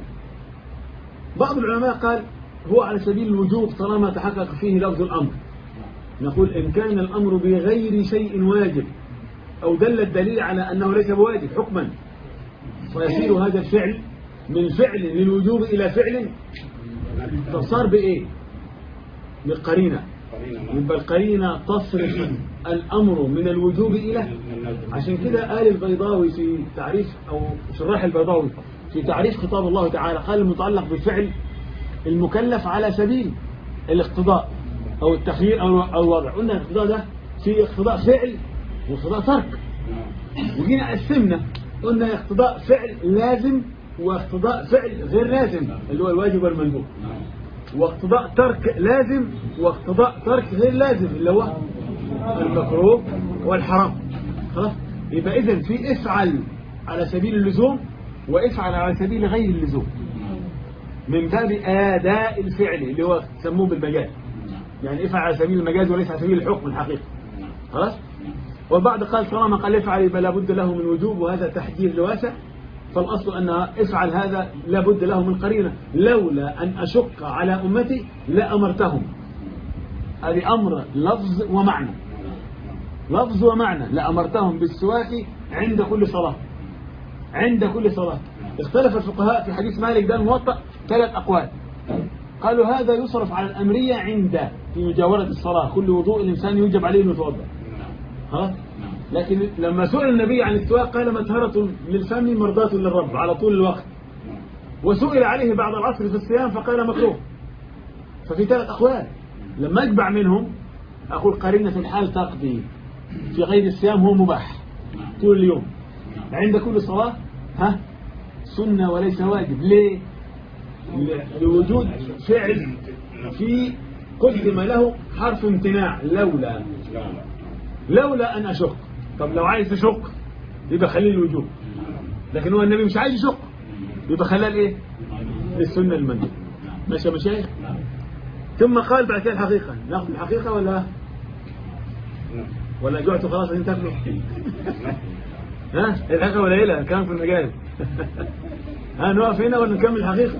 بعض العلماء قال هو على سبيل الوجوب طالما تحقق فيه لفظ الأمر نقول إن كان الأمر بغير شيء واجب أو دل الدليل على أنه ليس بواجب حكما فيصير هذا الفعل من فعل للوجوب إلى فعل فصار بإيه بالقرينة يبقى القرينة تصرف الأمر من الوجوب إلى عشان كده قال البيضاوي في تعريف أو شراح البيضاوي في تعريف خطاب الله تعالى قال المتعلق بالفعل المكلف على سبيل الاقتضاء أو التخيير أو أو الوضع قلنا الاقتضاء ده في اقتضاء فعل واقتضاء ترك وجينا قسمنا قلنا اقتضاء فعل لازم واقتضاء فعل غير لازم اللي هو الواجب والمندوب واقتضاء ترك لازم واقتضاء ترك غير لازم اللي هو المكروه والحرام خلاص يبقى اذا في افعل على سبيل اللزوم وافعل على سبيل غير اللزوم من باب اداء الفعل اللي هو سموه بالمجاز يعني افعل على سبيل المجاز وليس على سبيل الحكم الحقيقي خلاص والبعض قال طالما قال افعل يبقى لابد له من وجوب وهذا تحجير لواسع فالأصل أن افعل هذا لابد له من قرينة لولا أن أشق على أمتي لأمرتهم هذه أمر لفظ ومعنى لفظ ومعنى لأمرتهم بالسواك عند كل صلاة عند كل صلاة اختلف الفقهاء في حديث مالك ده الموطأ ثلاث أقوال قالوا هذا يصرف على الأمرية عند في مجاورة الصلاة كل وضوء الإنسان يوجب عليه أن يتوضأ ها لكن لما سئل النبي عن السواك قال مطهرة للفم مرضاة للرب على طول الوقت وسئل عليه بعد العصر في الصيام فقال مكروه ففي ثلاث أقوال لما أجمع منهم أقول قرينة الحال تقضي في غير الصيام هو مباح طول اليوم عند كل صلاة ها سنة وليس واجب ليه لوجود فعل في قدم له حرف امتناع لولا لولا أن أشق طب لو عايز تشق يبقى خليه الوجوب لكن هو النبي مش عايز يشق يبقى خلاه الايه السنة المندوب ماشي يا مشايخ ثم قال بعد كده الحقيقة ناخذ الحقيقة ولا ولا جعتوا خلاص عشان تاكلوا ها الحقيقة قليلة كان في المجال ها نقف هنا ولا نكمل الحقيقة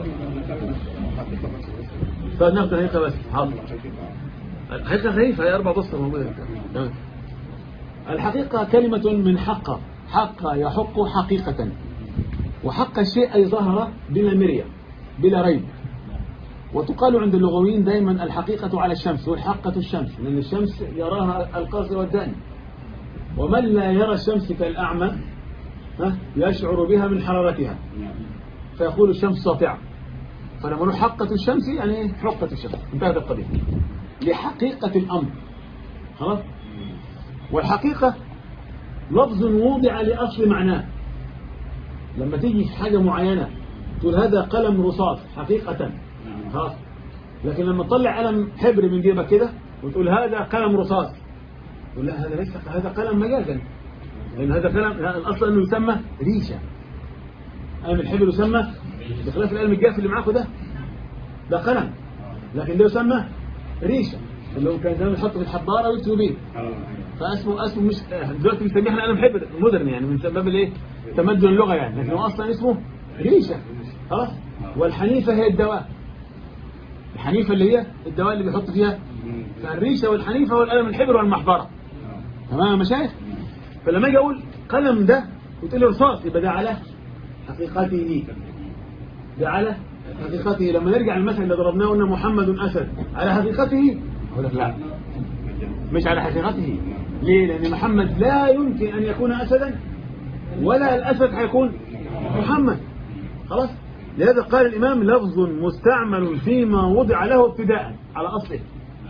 طيب ناخذ الحقيقة بس حاضر الحقيقة خفيفة هي أربع بسطة موجودة تمام الحقيقة كلمة من حق حق يحق حقيقة وحق الشيء أي ظهر بلا مرية بلا ريب وتقال عند اللغويين دائما الحقيقة على الشمس والحقة الشمس لأن الشمس يراها القاصي والداني ومن لا يرى الشمس كالأعمى ها يشعر بها من حرارتها فيقول الشمس ساطعة فلما نقول حقة الشمس يعني إيه؟ حقة الشمس انتهت القضية لحقيقة الأمر خلاص والحقيقة لفظ وضع لأصل معناه لما تيجي في حاجة معينة تقول هذا قلم رصاص حقيقة خلاص لكن لما تطلع قلم حبر من جيبك كده وتقول هذا قلم رصاص تقول لا هذا ليس هذا قلم مجازا لأن هذا قلم الأصل أنه يسمى ريشة قلم الحبر يسمى بخلاف القلم الجاف اللي معاكم ده ده قلم لكن ده يسمى ريشة اللي هو كان زمان يحط في الحضارة ويكتبوا بيه فاسمه اسمه مش دلوقتي بنسميه احنا قلم حبر مودرن يعني من باب الايه تمدن اللغه يعني لكن هو اصلا اسمه ريشه خلاص والحنيفه هي الدواء الحنيفه اللي هي الدواء اللي بيحط فيها فالريشه والحنيفه والقلم الحبر والمحبره تمام يا مشايخ فلما اجي اقول قلم ده وتقول لي رصاص يبقى ده على حقيقته ده على حقيقته لما نرجع المثل اللي ضربناه قلنا محمد اسد على حقيقته اقول لك لا مش على حقيقته ليه لأن محمد لا يمكن أن يكون أسدا ولا الأسد هيكون محمد خلاص لهذا قال الإمام لفظ مستعمل فيما وضع له ابتداء على أصله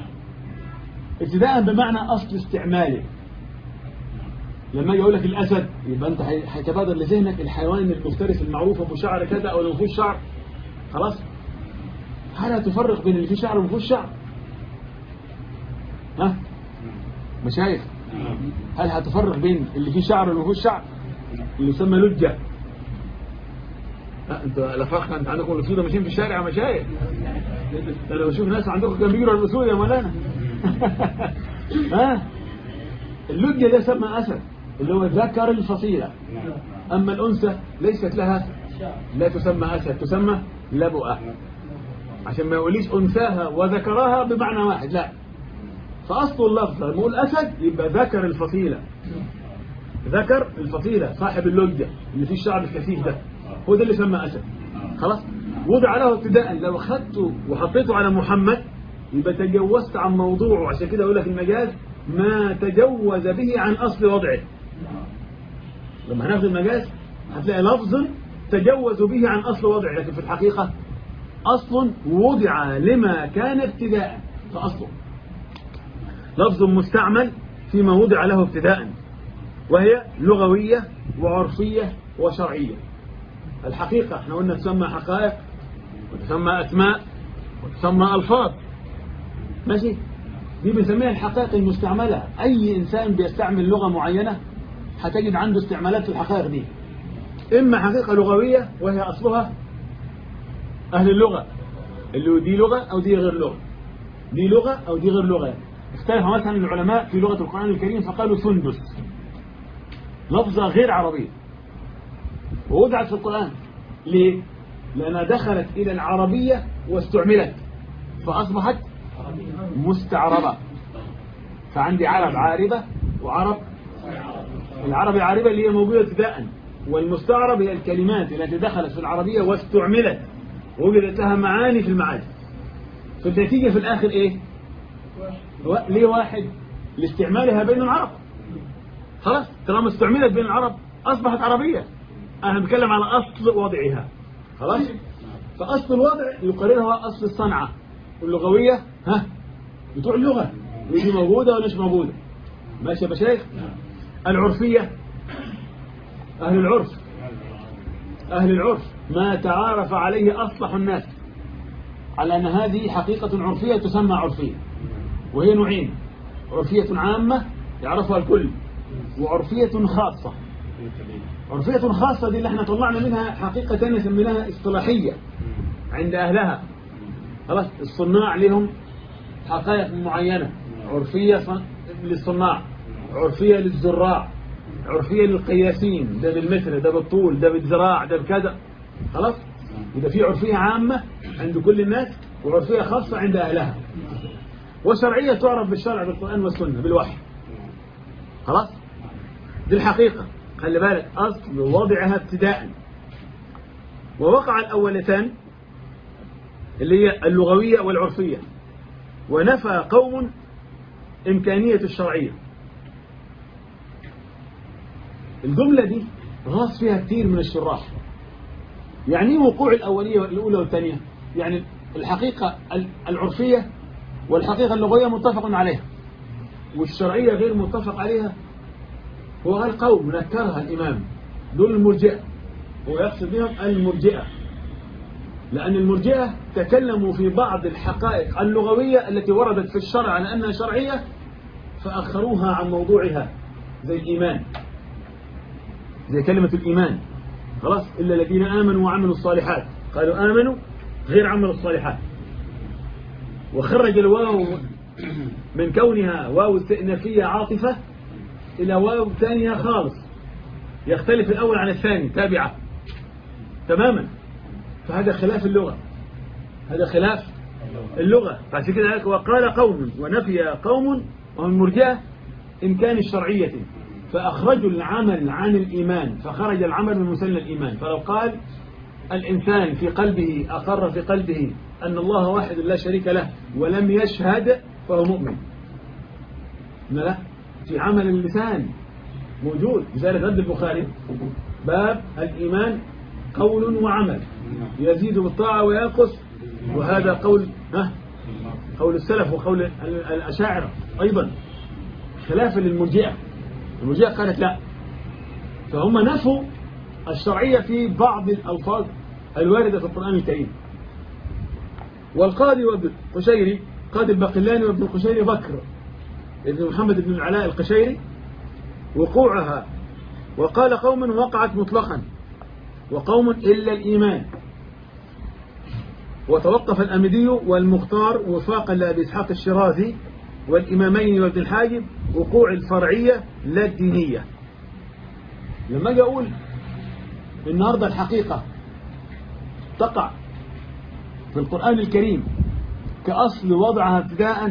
ابتداء بمعنى أصل استعماله لما يقول لك الأسد يبقى أنت هيتبادر لذهنك الحيوان المفترس المعروف أبو شعر كذا أو اللي فيه شعر خلاص هل تفرق بين اللي فيه شعر وما فيهوش شعر ها مشايخ هل هتفرق بين اللي فيه شعر واللي ما فيهوش شعر اللي يسمى لجة لا انت لا فرق انت عندكم الاسود ماشيين في الشارع مشايخ انا بشوف ناس عندكم كانوا بيجروا الاسود يا مولانا ها اللجة ده سمى اسد اللي هو ذكر الفصيلة اما الانثى ليست لها لا تسمى اسد تسمى لبؤة عشان ما يقوليش انثاها وذكرها بمعنى واحد لا فاصل اللفظ لما اقول اسد يبقى ذكر الفصيلة ذكر الفصيلة صاحب اللجة اللي فيه الشعر الكثيف ده هو ده اللي سمى أسد خلاص وضع له ابتداء لو خدته وحطيته على محمد يبقى تجوزت عن موضوعه عشان كده أقول لك المجاز ما تجوز به عن أصل وضعه لما هناخد المجاز هتلاقي لفظ تجوز به عن أصل وضعه لكن في الحقيقة أصل وضع لما كان ابتداء فأصله لفظ مستعمل فيما وضع له ابتداء وهي لغوية وعرفية وشرعية الحقيقة احنا قلنا تسمى حقائق وتسمى أسماء وتسمى ألفاظ ماشي دي بنسميها الحقائق المستعملة أي إنسان بيستعمل لغة معينة هتجد عنده استعمالات في الحقائق دي إما حقيقة لغوية وهي أصلها أهل اللغة اللي دي لغة أو دي غير لغة دي لغة أو دي غير لغة اختلف مثلا العلماء في لغة القرآن الكريم فقالوا سندس لفظة غير عربية ووضعت في القرآن ليه؟ لأنها دخلت إلى العربية واستعملت فأصبحت مستعربة فعندي عرب عاربة وعرب العرب العاربة اللي هي موجودة ابتداء والمستعرب هي الكلمات التي دخلت في العربية واستعملت ووجدت لها معاني في المعاني في النتيجة في الآخر إيه؟ ليه واحد لاستعمالها بين العرب خلاص طالما استعملت بين العرب أصبحت عربية أنا بتكلم على أصل وضعها خلاص فأصل الوضع يقررها أصل الصنعة واللغوية ها بتوع اللغة ودي موجودة ولا مش موجودة ماشي يا مشايخ العرفية أهل العرف أهل العرف ما تعارف عليه أصلح الناس على أن هذه حقيقة عرفية تسمى عرفية وهي نوعين عرفية عامة يعرفها الكل وعرفية خاصة عرفية خاصة دي اللي احنا طلعنا منها حقيقة تانية سميناها اصطلاحية عند أهلها خلاص الصناع لهم حقائق معينة عرفية للصناع عرفية للزراع عرفية للقياسين ده بالمتر ده بالطول ده بالذراع ده بكذا خلاص يبقى في عرفية عامة عند كل الناس وعرفية خاصة عند أهلها وشرعية تعرف بالشرع بالقرآن والسنة بالوحي خلاص دي الحقيقة خلي بالك أصل وضعها ابتداء ووقع الأولتان اللي هي اللغوية والعرفية ونفى قوم إمكانية الشرعية الجملة دي غاص فيها كثير من الشراح يعني ايه وقوع الأولية الأولى والثانية يعني الحقيقة العرفية والحقيقة اللغوية متفق عليها والشرعية غير متفق عليها هو قال قوم نكرها الإمام دول المرجئة هو يقصد بهم المرجئة لأن المرجئة تكلموا في بعض الحقائق اللغوية التي وردت في الشرع على أنها شرعية فأخروها عن موضوعها زي الإيمان زي كلمة الإيمان خلاص إلا الذين آمنوا وعملوا الصالحات قالوا آمنوا غير عملوا الصالحات وخرج الواو من كونها واو استئنافية عاطفة إلى واو ثانية خالص يختلف الأول عن الثاني تابعة تماما فهذا خلاف اللغة هذا خلاف اللغة فعشان كده وقال قوم ونفي قوم وهم مرجئة إمكان الشرعية فأخرجوا العمل عن الإيمان فخرج العمل من مسلم الإيمان فلو قال الإنسان في قلبه أقر في قلبه أن الله واحد لا شريك له ولم يشهد فهو مؤمن لا في عمل اللسان موجود لذلك رد البخاري باب الإيمان قول وعمل يزيد بالطاعة وينقص وهذا قول ها قول السلف وقول الأشاعرة أيضا خلافا للمرجئة المرجئة قالت لا فهم نفوا الشرعية في بعض الألفاظ الواردة في القرآن الكريم والقاضي وابن القشيري قاضي الباقلاني وابن القشيري بكر ابن محمد بن العلاء القشيري وقوعها وقال قوم وقعت مطلقا وقوم إلا الإيمان وتوقف الأمدي والمختار وفاقا لأبي إسحاق الشرازي والإمامين وابن الحاجب وقوع الفرعية لا الدينية لما أجي أقول النهاردة الحقيقة تقع في القرآن الكريم كأصل وضعها ابتداء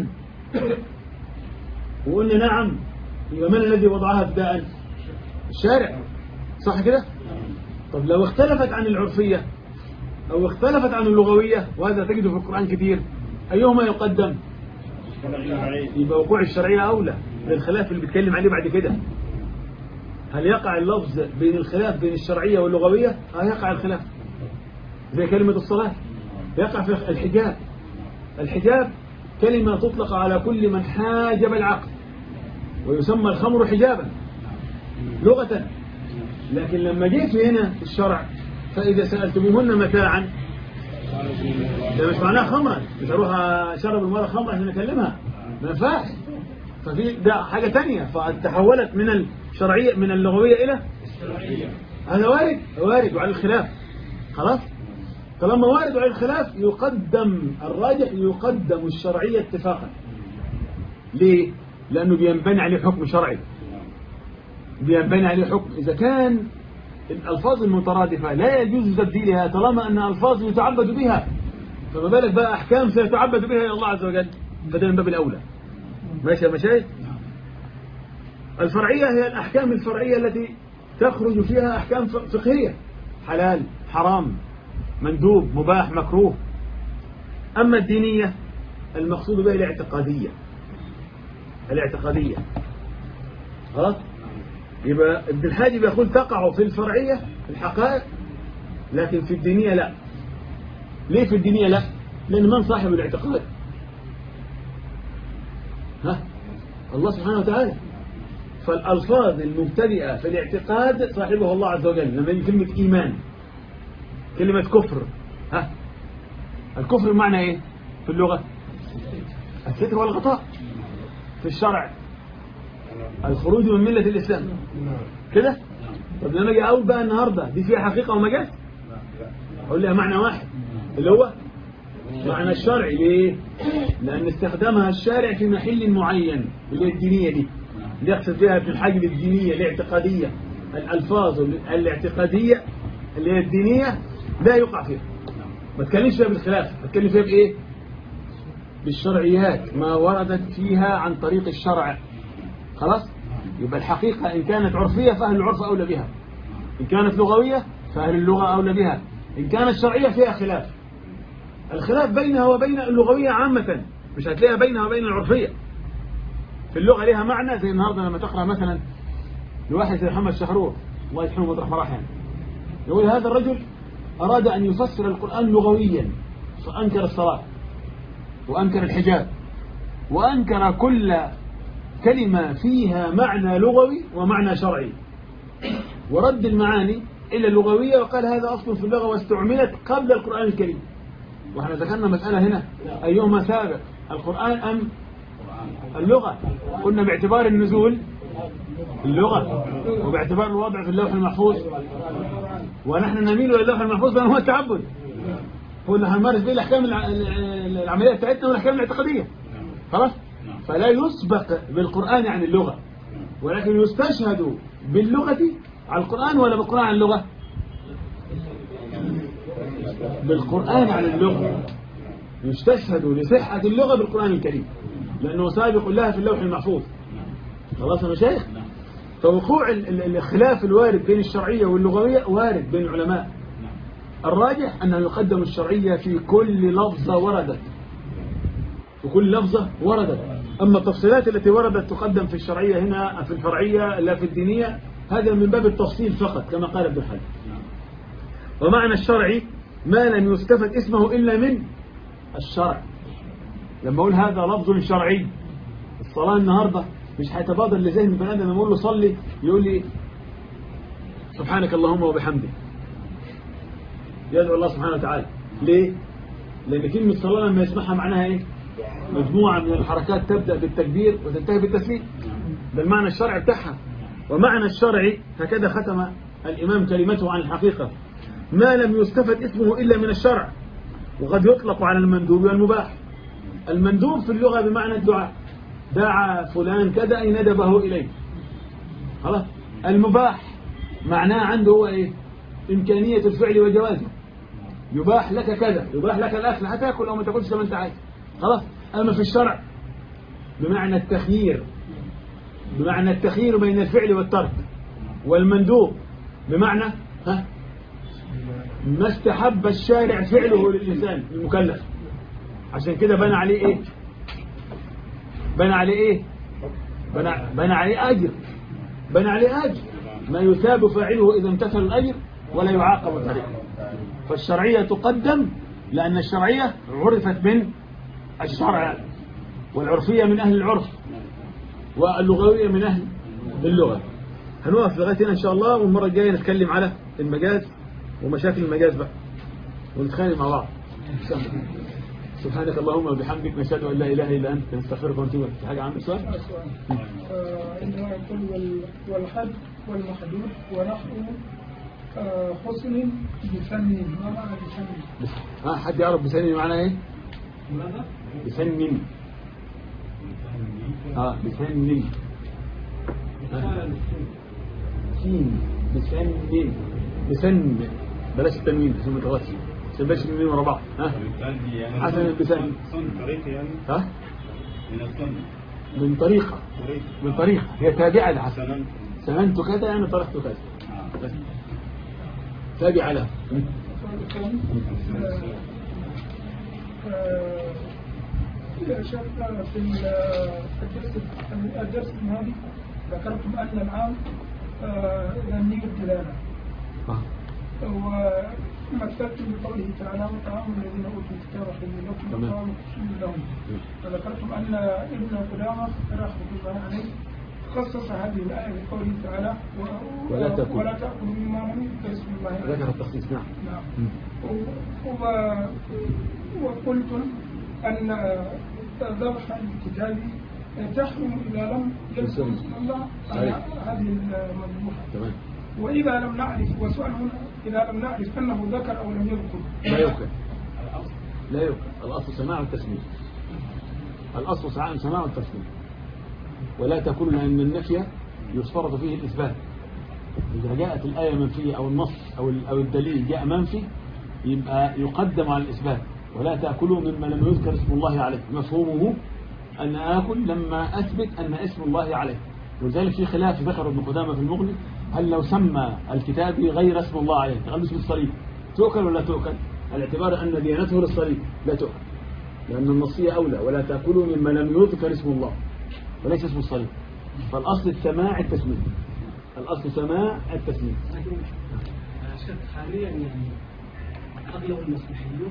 وقلنا نعم يبقى من الذي وضعها ابتداء الشارع صح كده طب لو اختلفت عن العرفية أو اختلفت عن اللغوية وهذا تجده في القرآن كثير أيهما يقدم يبقى وقوع الشرعية أولى للخلاف اللي بيتكلم عليه بعد كده هل يقع اللفظ بين الخلاف بين الشرعية واللغوية اه يقع الخلاف زي كلمة الصلاة يقع في الحجاب الحجاب كلمة تطلق على كل من حاجب العقل ويسمى الخمر حجابا لغة لكن لما جيت هنا في الشرع فإذا سألتموهن متاعا ده مش معناه خمرا مش هروح أشرب المرة خمرا عشان أكلمها ما ينفعش ففي ده حاجة تانية فتحولت من الشرعية من اللغوية إلى هذا وارد وارد وعلى الخلاف خلاص طالما وارد وعلى الخلاف يقدم الراجح يقدم الشرعية اتفاقا ليه؟ لأنه بينبني عليه حكم شرعي بينبني عليه حكم إذا كان الألفاظ المترادفة لا يجوز تبديلها طالما أن ألفاظ يتعبد بها فما بالك بقى أحكام سيتعبد بها إلى الله عز وجل فده من باب الأولى ماشي يا مشايخ الفرعية هي الأحكام الفرعية التي تخرج فيها أحكام فقهية حلال حرام مندوب مباح مكروه أما الدينية المقصود بها الاعتقادية الاعتقادية خلاص يبقى ابن الحاجب يقول تقع في الفرعية في الحقائق لكن في الدينية لا ليه في الدينية لا لأن من صاحب الاعتقاد ها الله سبحانه وتعالى فالألفاظ المبتدئة في الاعتقاد صاحبه الله عز وجل لما يجي كلمة إيمان كلمة كفر ها الكفر بمعنى ايه في اللغة الستر والغطاء في الشرع الخروج من ملة الإسلام كده طب لما اجي اقول بقى النهاردة دي فيها حقيقة ومجاز اقول لها معنى واحد اللي هو معنى الشرعي ليه لأن استخدمها الشارع في محل معين اللي هي الدينية دي اللي يقصد بها في الحاجب الدينية الاعتقادية الألفاظ الاعتقادية اللي هي الدينية لا يقع فيها ما تكلمش فيها بالخلاف تكلم فيها بإيه بالشرعيات ما وردت فيها عن طريق الشرع خلاص يبقى الحقيقة إن كانت عرفية فأهل العرف أولى بها إن كانت لغوية فأهل اللغة أولى بها إن كانت شرعية فيها خلاف الخلاف بينها وبين اللغوية عامة مش هتلاقيها بينها وبين العرفية في اللغة لها معنى زي النهاردة لما تقرأ مثلا لواحد زي محمد شحرور الله يرحمه مطرح مراح يعني يقول هذا الرجل أراد أن يفسر القرآن لغويا فأنكر الصلاة وأنكر الحجاب وأنكر كل كلمة فيها معنى لغوي ومعنى شرعي ورد المعاني إلى اللغوية وقال هذا أصل في اللغة واستعملت قبل القرآن الكريم واحنا ذكرنا مسألة هنا أيهما سابق القرآن أم اللغة قلنا باعتبار النزول اللغة وباعتبار الوضع في اللوح المحفوظ ونحن نميل إلى اللوح المحفوظ لأنه هو التعبد هو اللي هنمارس به الأحكام العملية بتاعتنا والأحكام الاعتقادية خلاص فلا يسبق بالقرآن عن اللغة ولكن يستشهد باللغة على القرآن ولا بالقرآن عن اللغة بالقرآن عن اللغة يستشهد لصحة اللغة بالقرآن الكريم لأنه سابق لها في اللوح المحفوظ خلاص يا مشايخ فوقوع الخلاف الوارد بين الشرعية واللغوية وارد بين العلماء الراجح أنه يقدم الشرعية في كل لفظة وردت في كل لفظة وردت أما التفصيلات التي وردت تقدم في الشرعية هنا في الفرعية لا في الدينية هذا من باب التفصيل فقط كما قال ابن حجر ومعنى الشرعي ما لم يستفد اسمه إلا من الشرع لما أقول هذا لفظ شرعي الصلاة النهاردة مش هيتبادر لذهن البني آدم لما أقول له صلي يقول لي سبحانك اللهم وبحمدك يدعو الله سبحانه وتعالى ليه؟ لأن كلمة صلاة لما يسمعها معناها إيه؟ مجموعة من الحركات تبدأ بالتكبير وتنتهي بالتسليم ده المعنى الشرعي بتاعها ومعنى الشرعي هكذا ختم الإمام كلمته عن الحقيقة ما لم يستفد اسمه إلا من الشرع وقد يطلق على المندوب والمباح المندوب في اللغة بمعنى الدعاء دعا فلان كذا أي ندبه إليه خلاص المباح معناه عنده هو إيه إمكانية الفعل وجوازه يباح لك كذا يباح لك الأكل هتاكل أو ما تاكلش زي ما أنت عايز خلاص أما في الشرع بمعنى التخيير بمعنى التخيير بين الفعل والترك والمندوب بمعنى ها ما استحب الشارع فعله للإنسان المكلف عشان كده بنى عليه إيه بنى عليه إيه بنى, بنى عليه أجر بنى عليه أجر ما يثاب فاعله إذا امتثل الأجر ولا يعاقب تاركه فالشرعية تقدم لأن الشرعية عرفت من الشرع والعرفية من أهل العرف واللغوية من أهل اللغة هنوقف لغاية هنا إن شاء الله والمرة الجاية نتكلم على المجاز ومشاكل المجاز بقى ونتخانق مع بعض سبحانك اللهم وبحمدك نشهد أن لا إله إلا أنت نستغفرك ونتوب إليك في حاجة عندك سؤال؟ آه، عندما يقول وال- والحد والمحدود ونحو آه، حسن بفن ما معنى بفن؟ ها حد يعرف بسنن معناه إيه؟ ماذا؟ بسنن اه بسنن ها؟ سين بسن بسن بلاش التنوين عشان ما تغلطش عشان بلاش التنوين ورا بعض ها حسن البسن طريقة يعني ها من الصن من طريقة طريقة من طريقة هي تابعة لحسن سنن سننت كذا يعني طرقت كذا بس. تابعة له الثاني آه، يا شيخ آه، في ال- الدرس الدرس الماضي ذكرتم أن العام آه، لم يجد دلالة آه. ومثلتم بقوله تعالى وطعام الذين اوتوا الكتاب حل لكم تمام. وطعام حل لهم فذكرتم ان ابن قدامه رحمه الله عليه خصص هذه الايه بقوله تعالى و- ولا تأكلوا. ولا تاكلوا مما لم يذكر اسم الله عليه. ذكر التخصيص نعم نعم مم. و- وقلتم أن ذبح الكتاب تحرم إذا لم يذكر اسم الله على صحيح. هذه المذبوحة تمام وإذا لم نعرف وسؤال هنا إذا لم نعرف أنه ذكر أو لم يذكر لا يوكل لا يوكل الأصل سماع التسمية الأصل سماع سماع التسمية ولا تكون لأن النفي يشترط فيه الإثبات إذا جاءت الآية منفية أو النص أو ال- أو الدليل جاء منفي يبقى يقدم على الإثبات ولا تأكلوا مما لم يذكر اسم الله عليه مفهومه أن آكل لما أثبت أن اسم الله عليه ولذلك في خلاف ذكر ابن قدامة في المغني هل لو سمى الكتاب غير اسم الله عليه تغلب اسم الصليب تؤكل ولا تؤكل الاعتبار أن ديانته للصليب لا تؤكل لأن النصية أولى ولا تأكلوا مما لم يذكر اسم الله وليس اسم الصليب فالأصل السماع التسمية الأصل سماع التسمية لكن شك حاليا يعني اغلب المسيحيون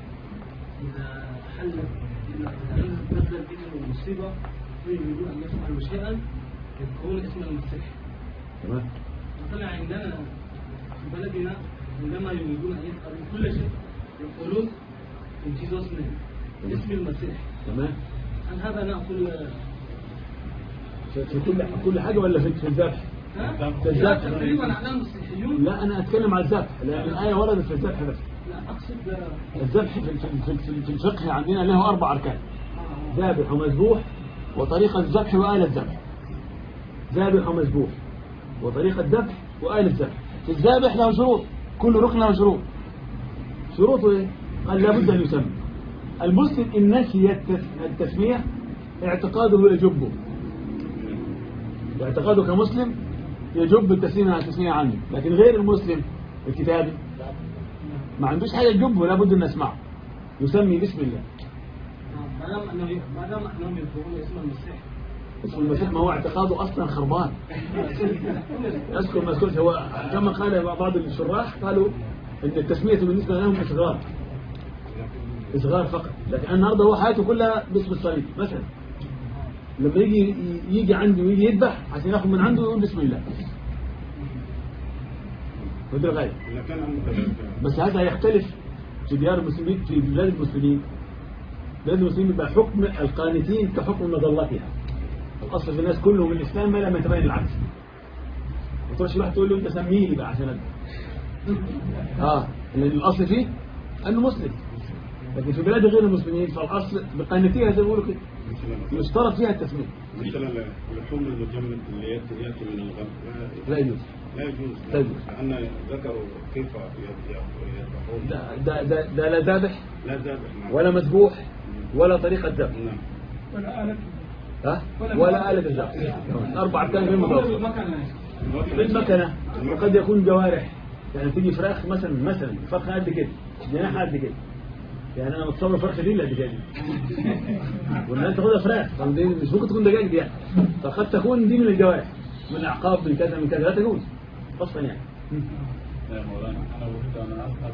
اذا حلت اذا نزلت بهم المصيبه ويريدون ان يفعلوا شيئا يذكرون اسم المسيح تمام مثلا عندنا في بلدنا عندما يريدون ان يفعلوا كل شيء يقولون in Jesus name اسم المسيح تمام هل هذا ناكل في في كل كل حاجة ولا في في الذبح ها؟ في الذبح. تقريبا على المسيحيون لا أنا أتكلم عن الذبح لأن الآية وردت في الذبح بس لا اقصد آه، الذبح في في- في في الفقه عندنا له أربع أركان آه، ذابح ومذبوح وطريقة الذبح وآلة الذبح ذابح ومذبوح وطريقة ذبح وآلة الذبح في الذابح له شروط كل ركن له شروط شروطه إيه؟ قال لابد أن يسمى المسلم إن نسي التس- التسمية اعتقاده يجبه اعتقاده كمسلم يجب التسمية عن التسمية عنه لكن غير المسلم الكتابي ما عندوش حاجة تجبه لابد أن نسمعه يسمي بسم الله ما دام انه ما دام انهم يذكرون اسم المسيح اسم المسيح ما هو اعتقاده اصلا خربان اذكر ما قلت هو كما قال بعض الشراح قالوا ان التسميه بالنسبه لهم اصغار اصغار فقط لكن النهارده هو حياته كلها باسم الصليب مثلا لما يجي يجي عندي ويجي يذبح عشان ياخذ من عنده يقول بسم الله وده غاية إذا كان متذكر بس هذا يختلف في ديار المسلمين في بلاد المسلمين بلاد المسلمين يبقى حكم القانتين كحكم مظلتها الأصل في الناس كلهم الإسلام ما لم يتبين العكس ما تروحش واحد تقول له أنت سميني بقى عشان أبدأ اه لأن الأصل فيه أنه مسلم لكن في بلاد غير المسلمين فالأصل بقانتها زي ما بيقولوا كده مثلا يشترط فيها التسمية مثلا اللحوم المجمد اللي يأتي يأتي من الغرب لا- لا يجوز لا يجوز لا يجوز. لأن ذكروا كيف يذبحون ده, ده, ده, ده لا ذابح لا ذابح نعم ولا مذبوح ولا طريقة ذبح نعم ولا آلة ها ولا آلة الذبح أربع أركان غير متوسط بالمكنة وقد يكون جوارح يعني تيجي فراخ مثلا مثلا فرخة قد كده جناحها قد كده يعني انا متصور فرخه دي اللي قد كده والناس تاخدها فراخ طب دي مش ممكن تكون دجاج دي يعني فقد تكون دي من الجوارح من اعقاب من كذا من كذا لا تجوز اصلا يعني يا مولانا أنا أريد أن أسأل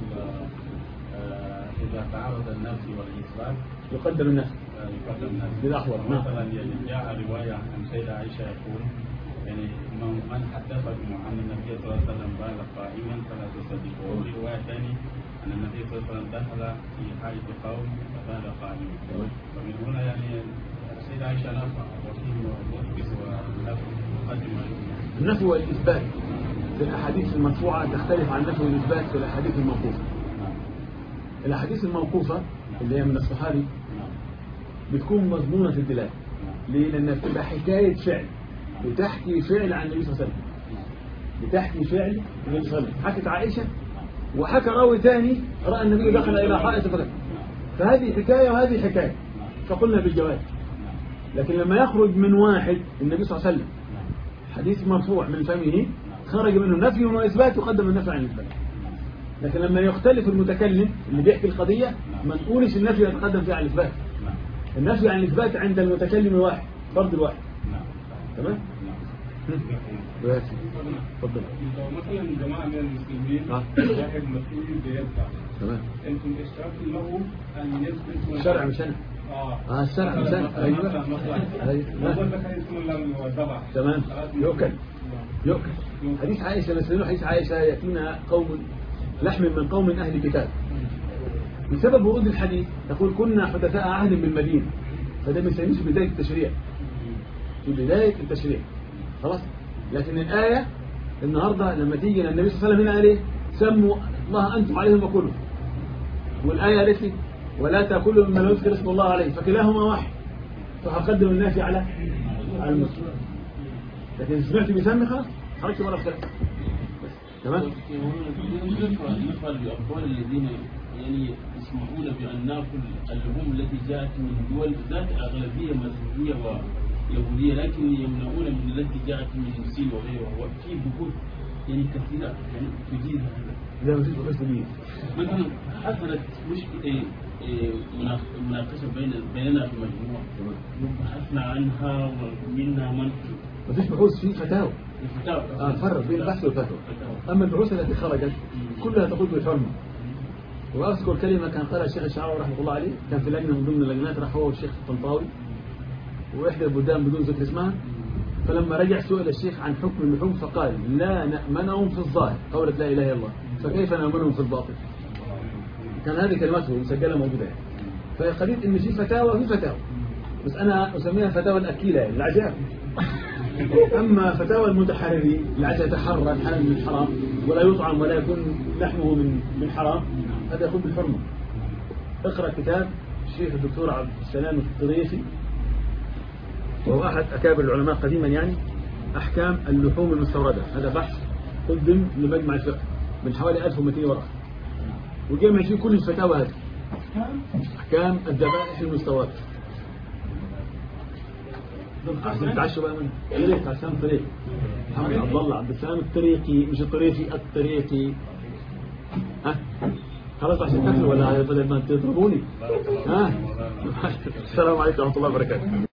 آه، إذا تعارض النفس والإثبات يقدم الناس آه، يقدم النفس إذا أحوط، نعم. مثلا يعني جاء رواية عن سيدة عائشة يقول يعني من من حدثكم عن النبي صلى الله عليه وسلم بال قائما فلا تصدقوه وفي رواية ثانية أن النبي صلى الله عليه وسلم دخل في حائط قوم فبال قائما فمن هنا يعني السيدة عائشة نفع وفيه مثبت ونفع مقدم ويؤمن النفي والاثبات في الاحاديث المرفوعه تختلف عن النفي والاثبات في الاحاديث الموقوفه الاحاديث الموقوفه اللي هي من الصحابي بتكون مضمونه في الدلاله ليه لانها بتبقى حكايه فعل بتحكي فعل عن النبي صلى الله عليه وسلم بتحكي فعل النبي صلى الله عليه وسلم حكت عائشه وحكى راوي ثاني راى النبي دخل الى حائط فقط فهذه حكايه وهذه حكايه فقلنا بالجواز لكن لما يخرج من واحد النبي صلى الله عليه وسلم حديث مرفوع من فمه خرج منه نفي واثبات يقدم النفي عن الاثبات لكن لما يختلف المتكلم اللي بيحكي القضيه ما نقولش النفي يتقدم فيه عن الاثبات النفي عن الاثبات عند المتكلم الواحد فرد الواحد تمام بس اتفضل لو مثلا جماعة من المسلمين آه. واحد مسؤول بيدفع تمام انتم اشترطوا له ان يثبت الشرع مش انا اه اه الشرع مش انا مثلا ايوه مثلا مثلا أيوة. هو ده كان اسمه لم ذبح تمام يؤكل يؤكل حديث عائشة مثلا حديث عائشة يأتينا قوم لحم من قوم أهل كتاب بسبب ورود الحديث تقول كنا حدثاء عهد بالمدينة فده ما يسميش بداية التشريع في بداية التشريع خلاص لكن الآية النهاردة لما تيجي للنبي صلى الله عليه وسلم هنا قال ايه سموا الله أنتم عليهم وكلوا والآية قالت لي ولا تأكلوا مما لا يذكر اسم الله عليه فكلاهما واحد فهقدم النافي على على المسلم لكن سمعت بيسمي خلاص خرجت بره الخلاف تمام نفعل بأقوال الذين يعني يسمحون بأن نأكل اللحوم التي جاءت من دول ذات أغلبية مسيحية ويهودية لكن يمنعون من التي جاءت من الصين وغيرها وفي بحوث يعني كثيرة يعني تجيز هذا زي ما تقول بس دي مثلا حصلت مشكلة إيه، إيه، مناق- مناقشة بين بيننا في مجموعة بحثنا عنها ومنها من مفيش بحوث في فتاوى الفتاوى اه فرق بين البحث والفتوى اما البحوث التي خرجت كلها تقول بالحرمه واذكر كلمه كان قالها الشيخ الشعراوي رحمه الله عليه كان في لجنه من ضمن اللجنات راح هو والشيخ الطنطاوي واحدى البلدان بدون ذكر اسمها فلما رجع سئل الشيخ عن حكم اللحوم فقال لا نأمنهم في الظاهر قولة لا إله إلا الله فكيف نأمنهم في الباطن كان هذه كلماته مسجلة موجودة يعني. فقضية إن في فتاوى في فتاوى بس أنا أسميها فتاوى الأكيلة يعني العجاب أما فتاوى المتحررين اللي عايز يتحرر الحلال من الحرام ولا يطعم ولا يكون لحمه من من حرام هذا يكون بالحرمة اقرأ كتاب الشيخ الدكتور عبد السلام الطريفي وهو أحد أكابر العلماء قديما يعني أحكام اللحوم المستوردة هذا بحث قدم لمجمع الفقه من حوالي 1200 ورقة وجمع فيه كل الفتاوى هذه أحكام الذبائح المستوردة عشان تعشوا بقى من طريق عشان طريق محمد عبد الله عبد السلام الطريقي مش الطريقي الطريقي ها خلاص عشان تاكلوا ولا بدل ما تضربوني ها السلام عليكم ورحمه الله وبركاته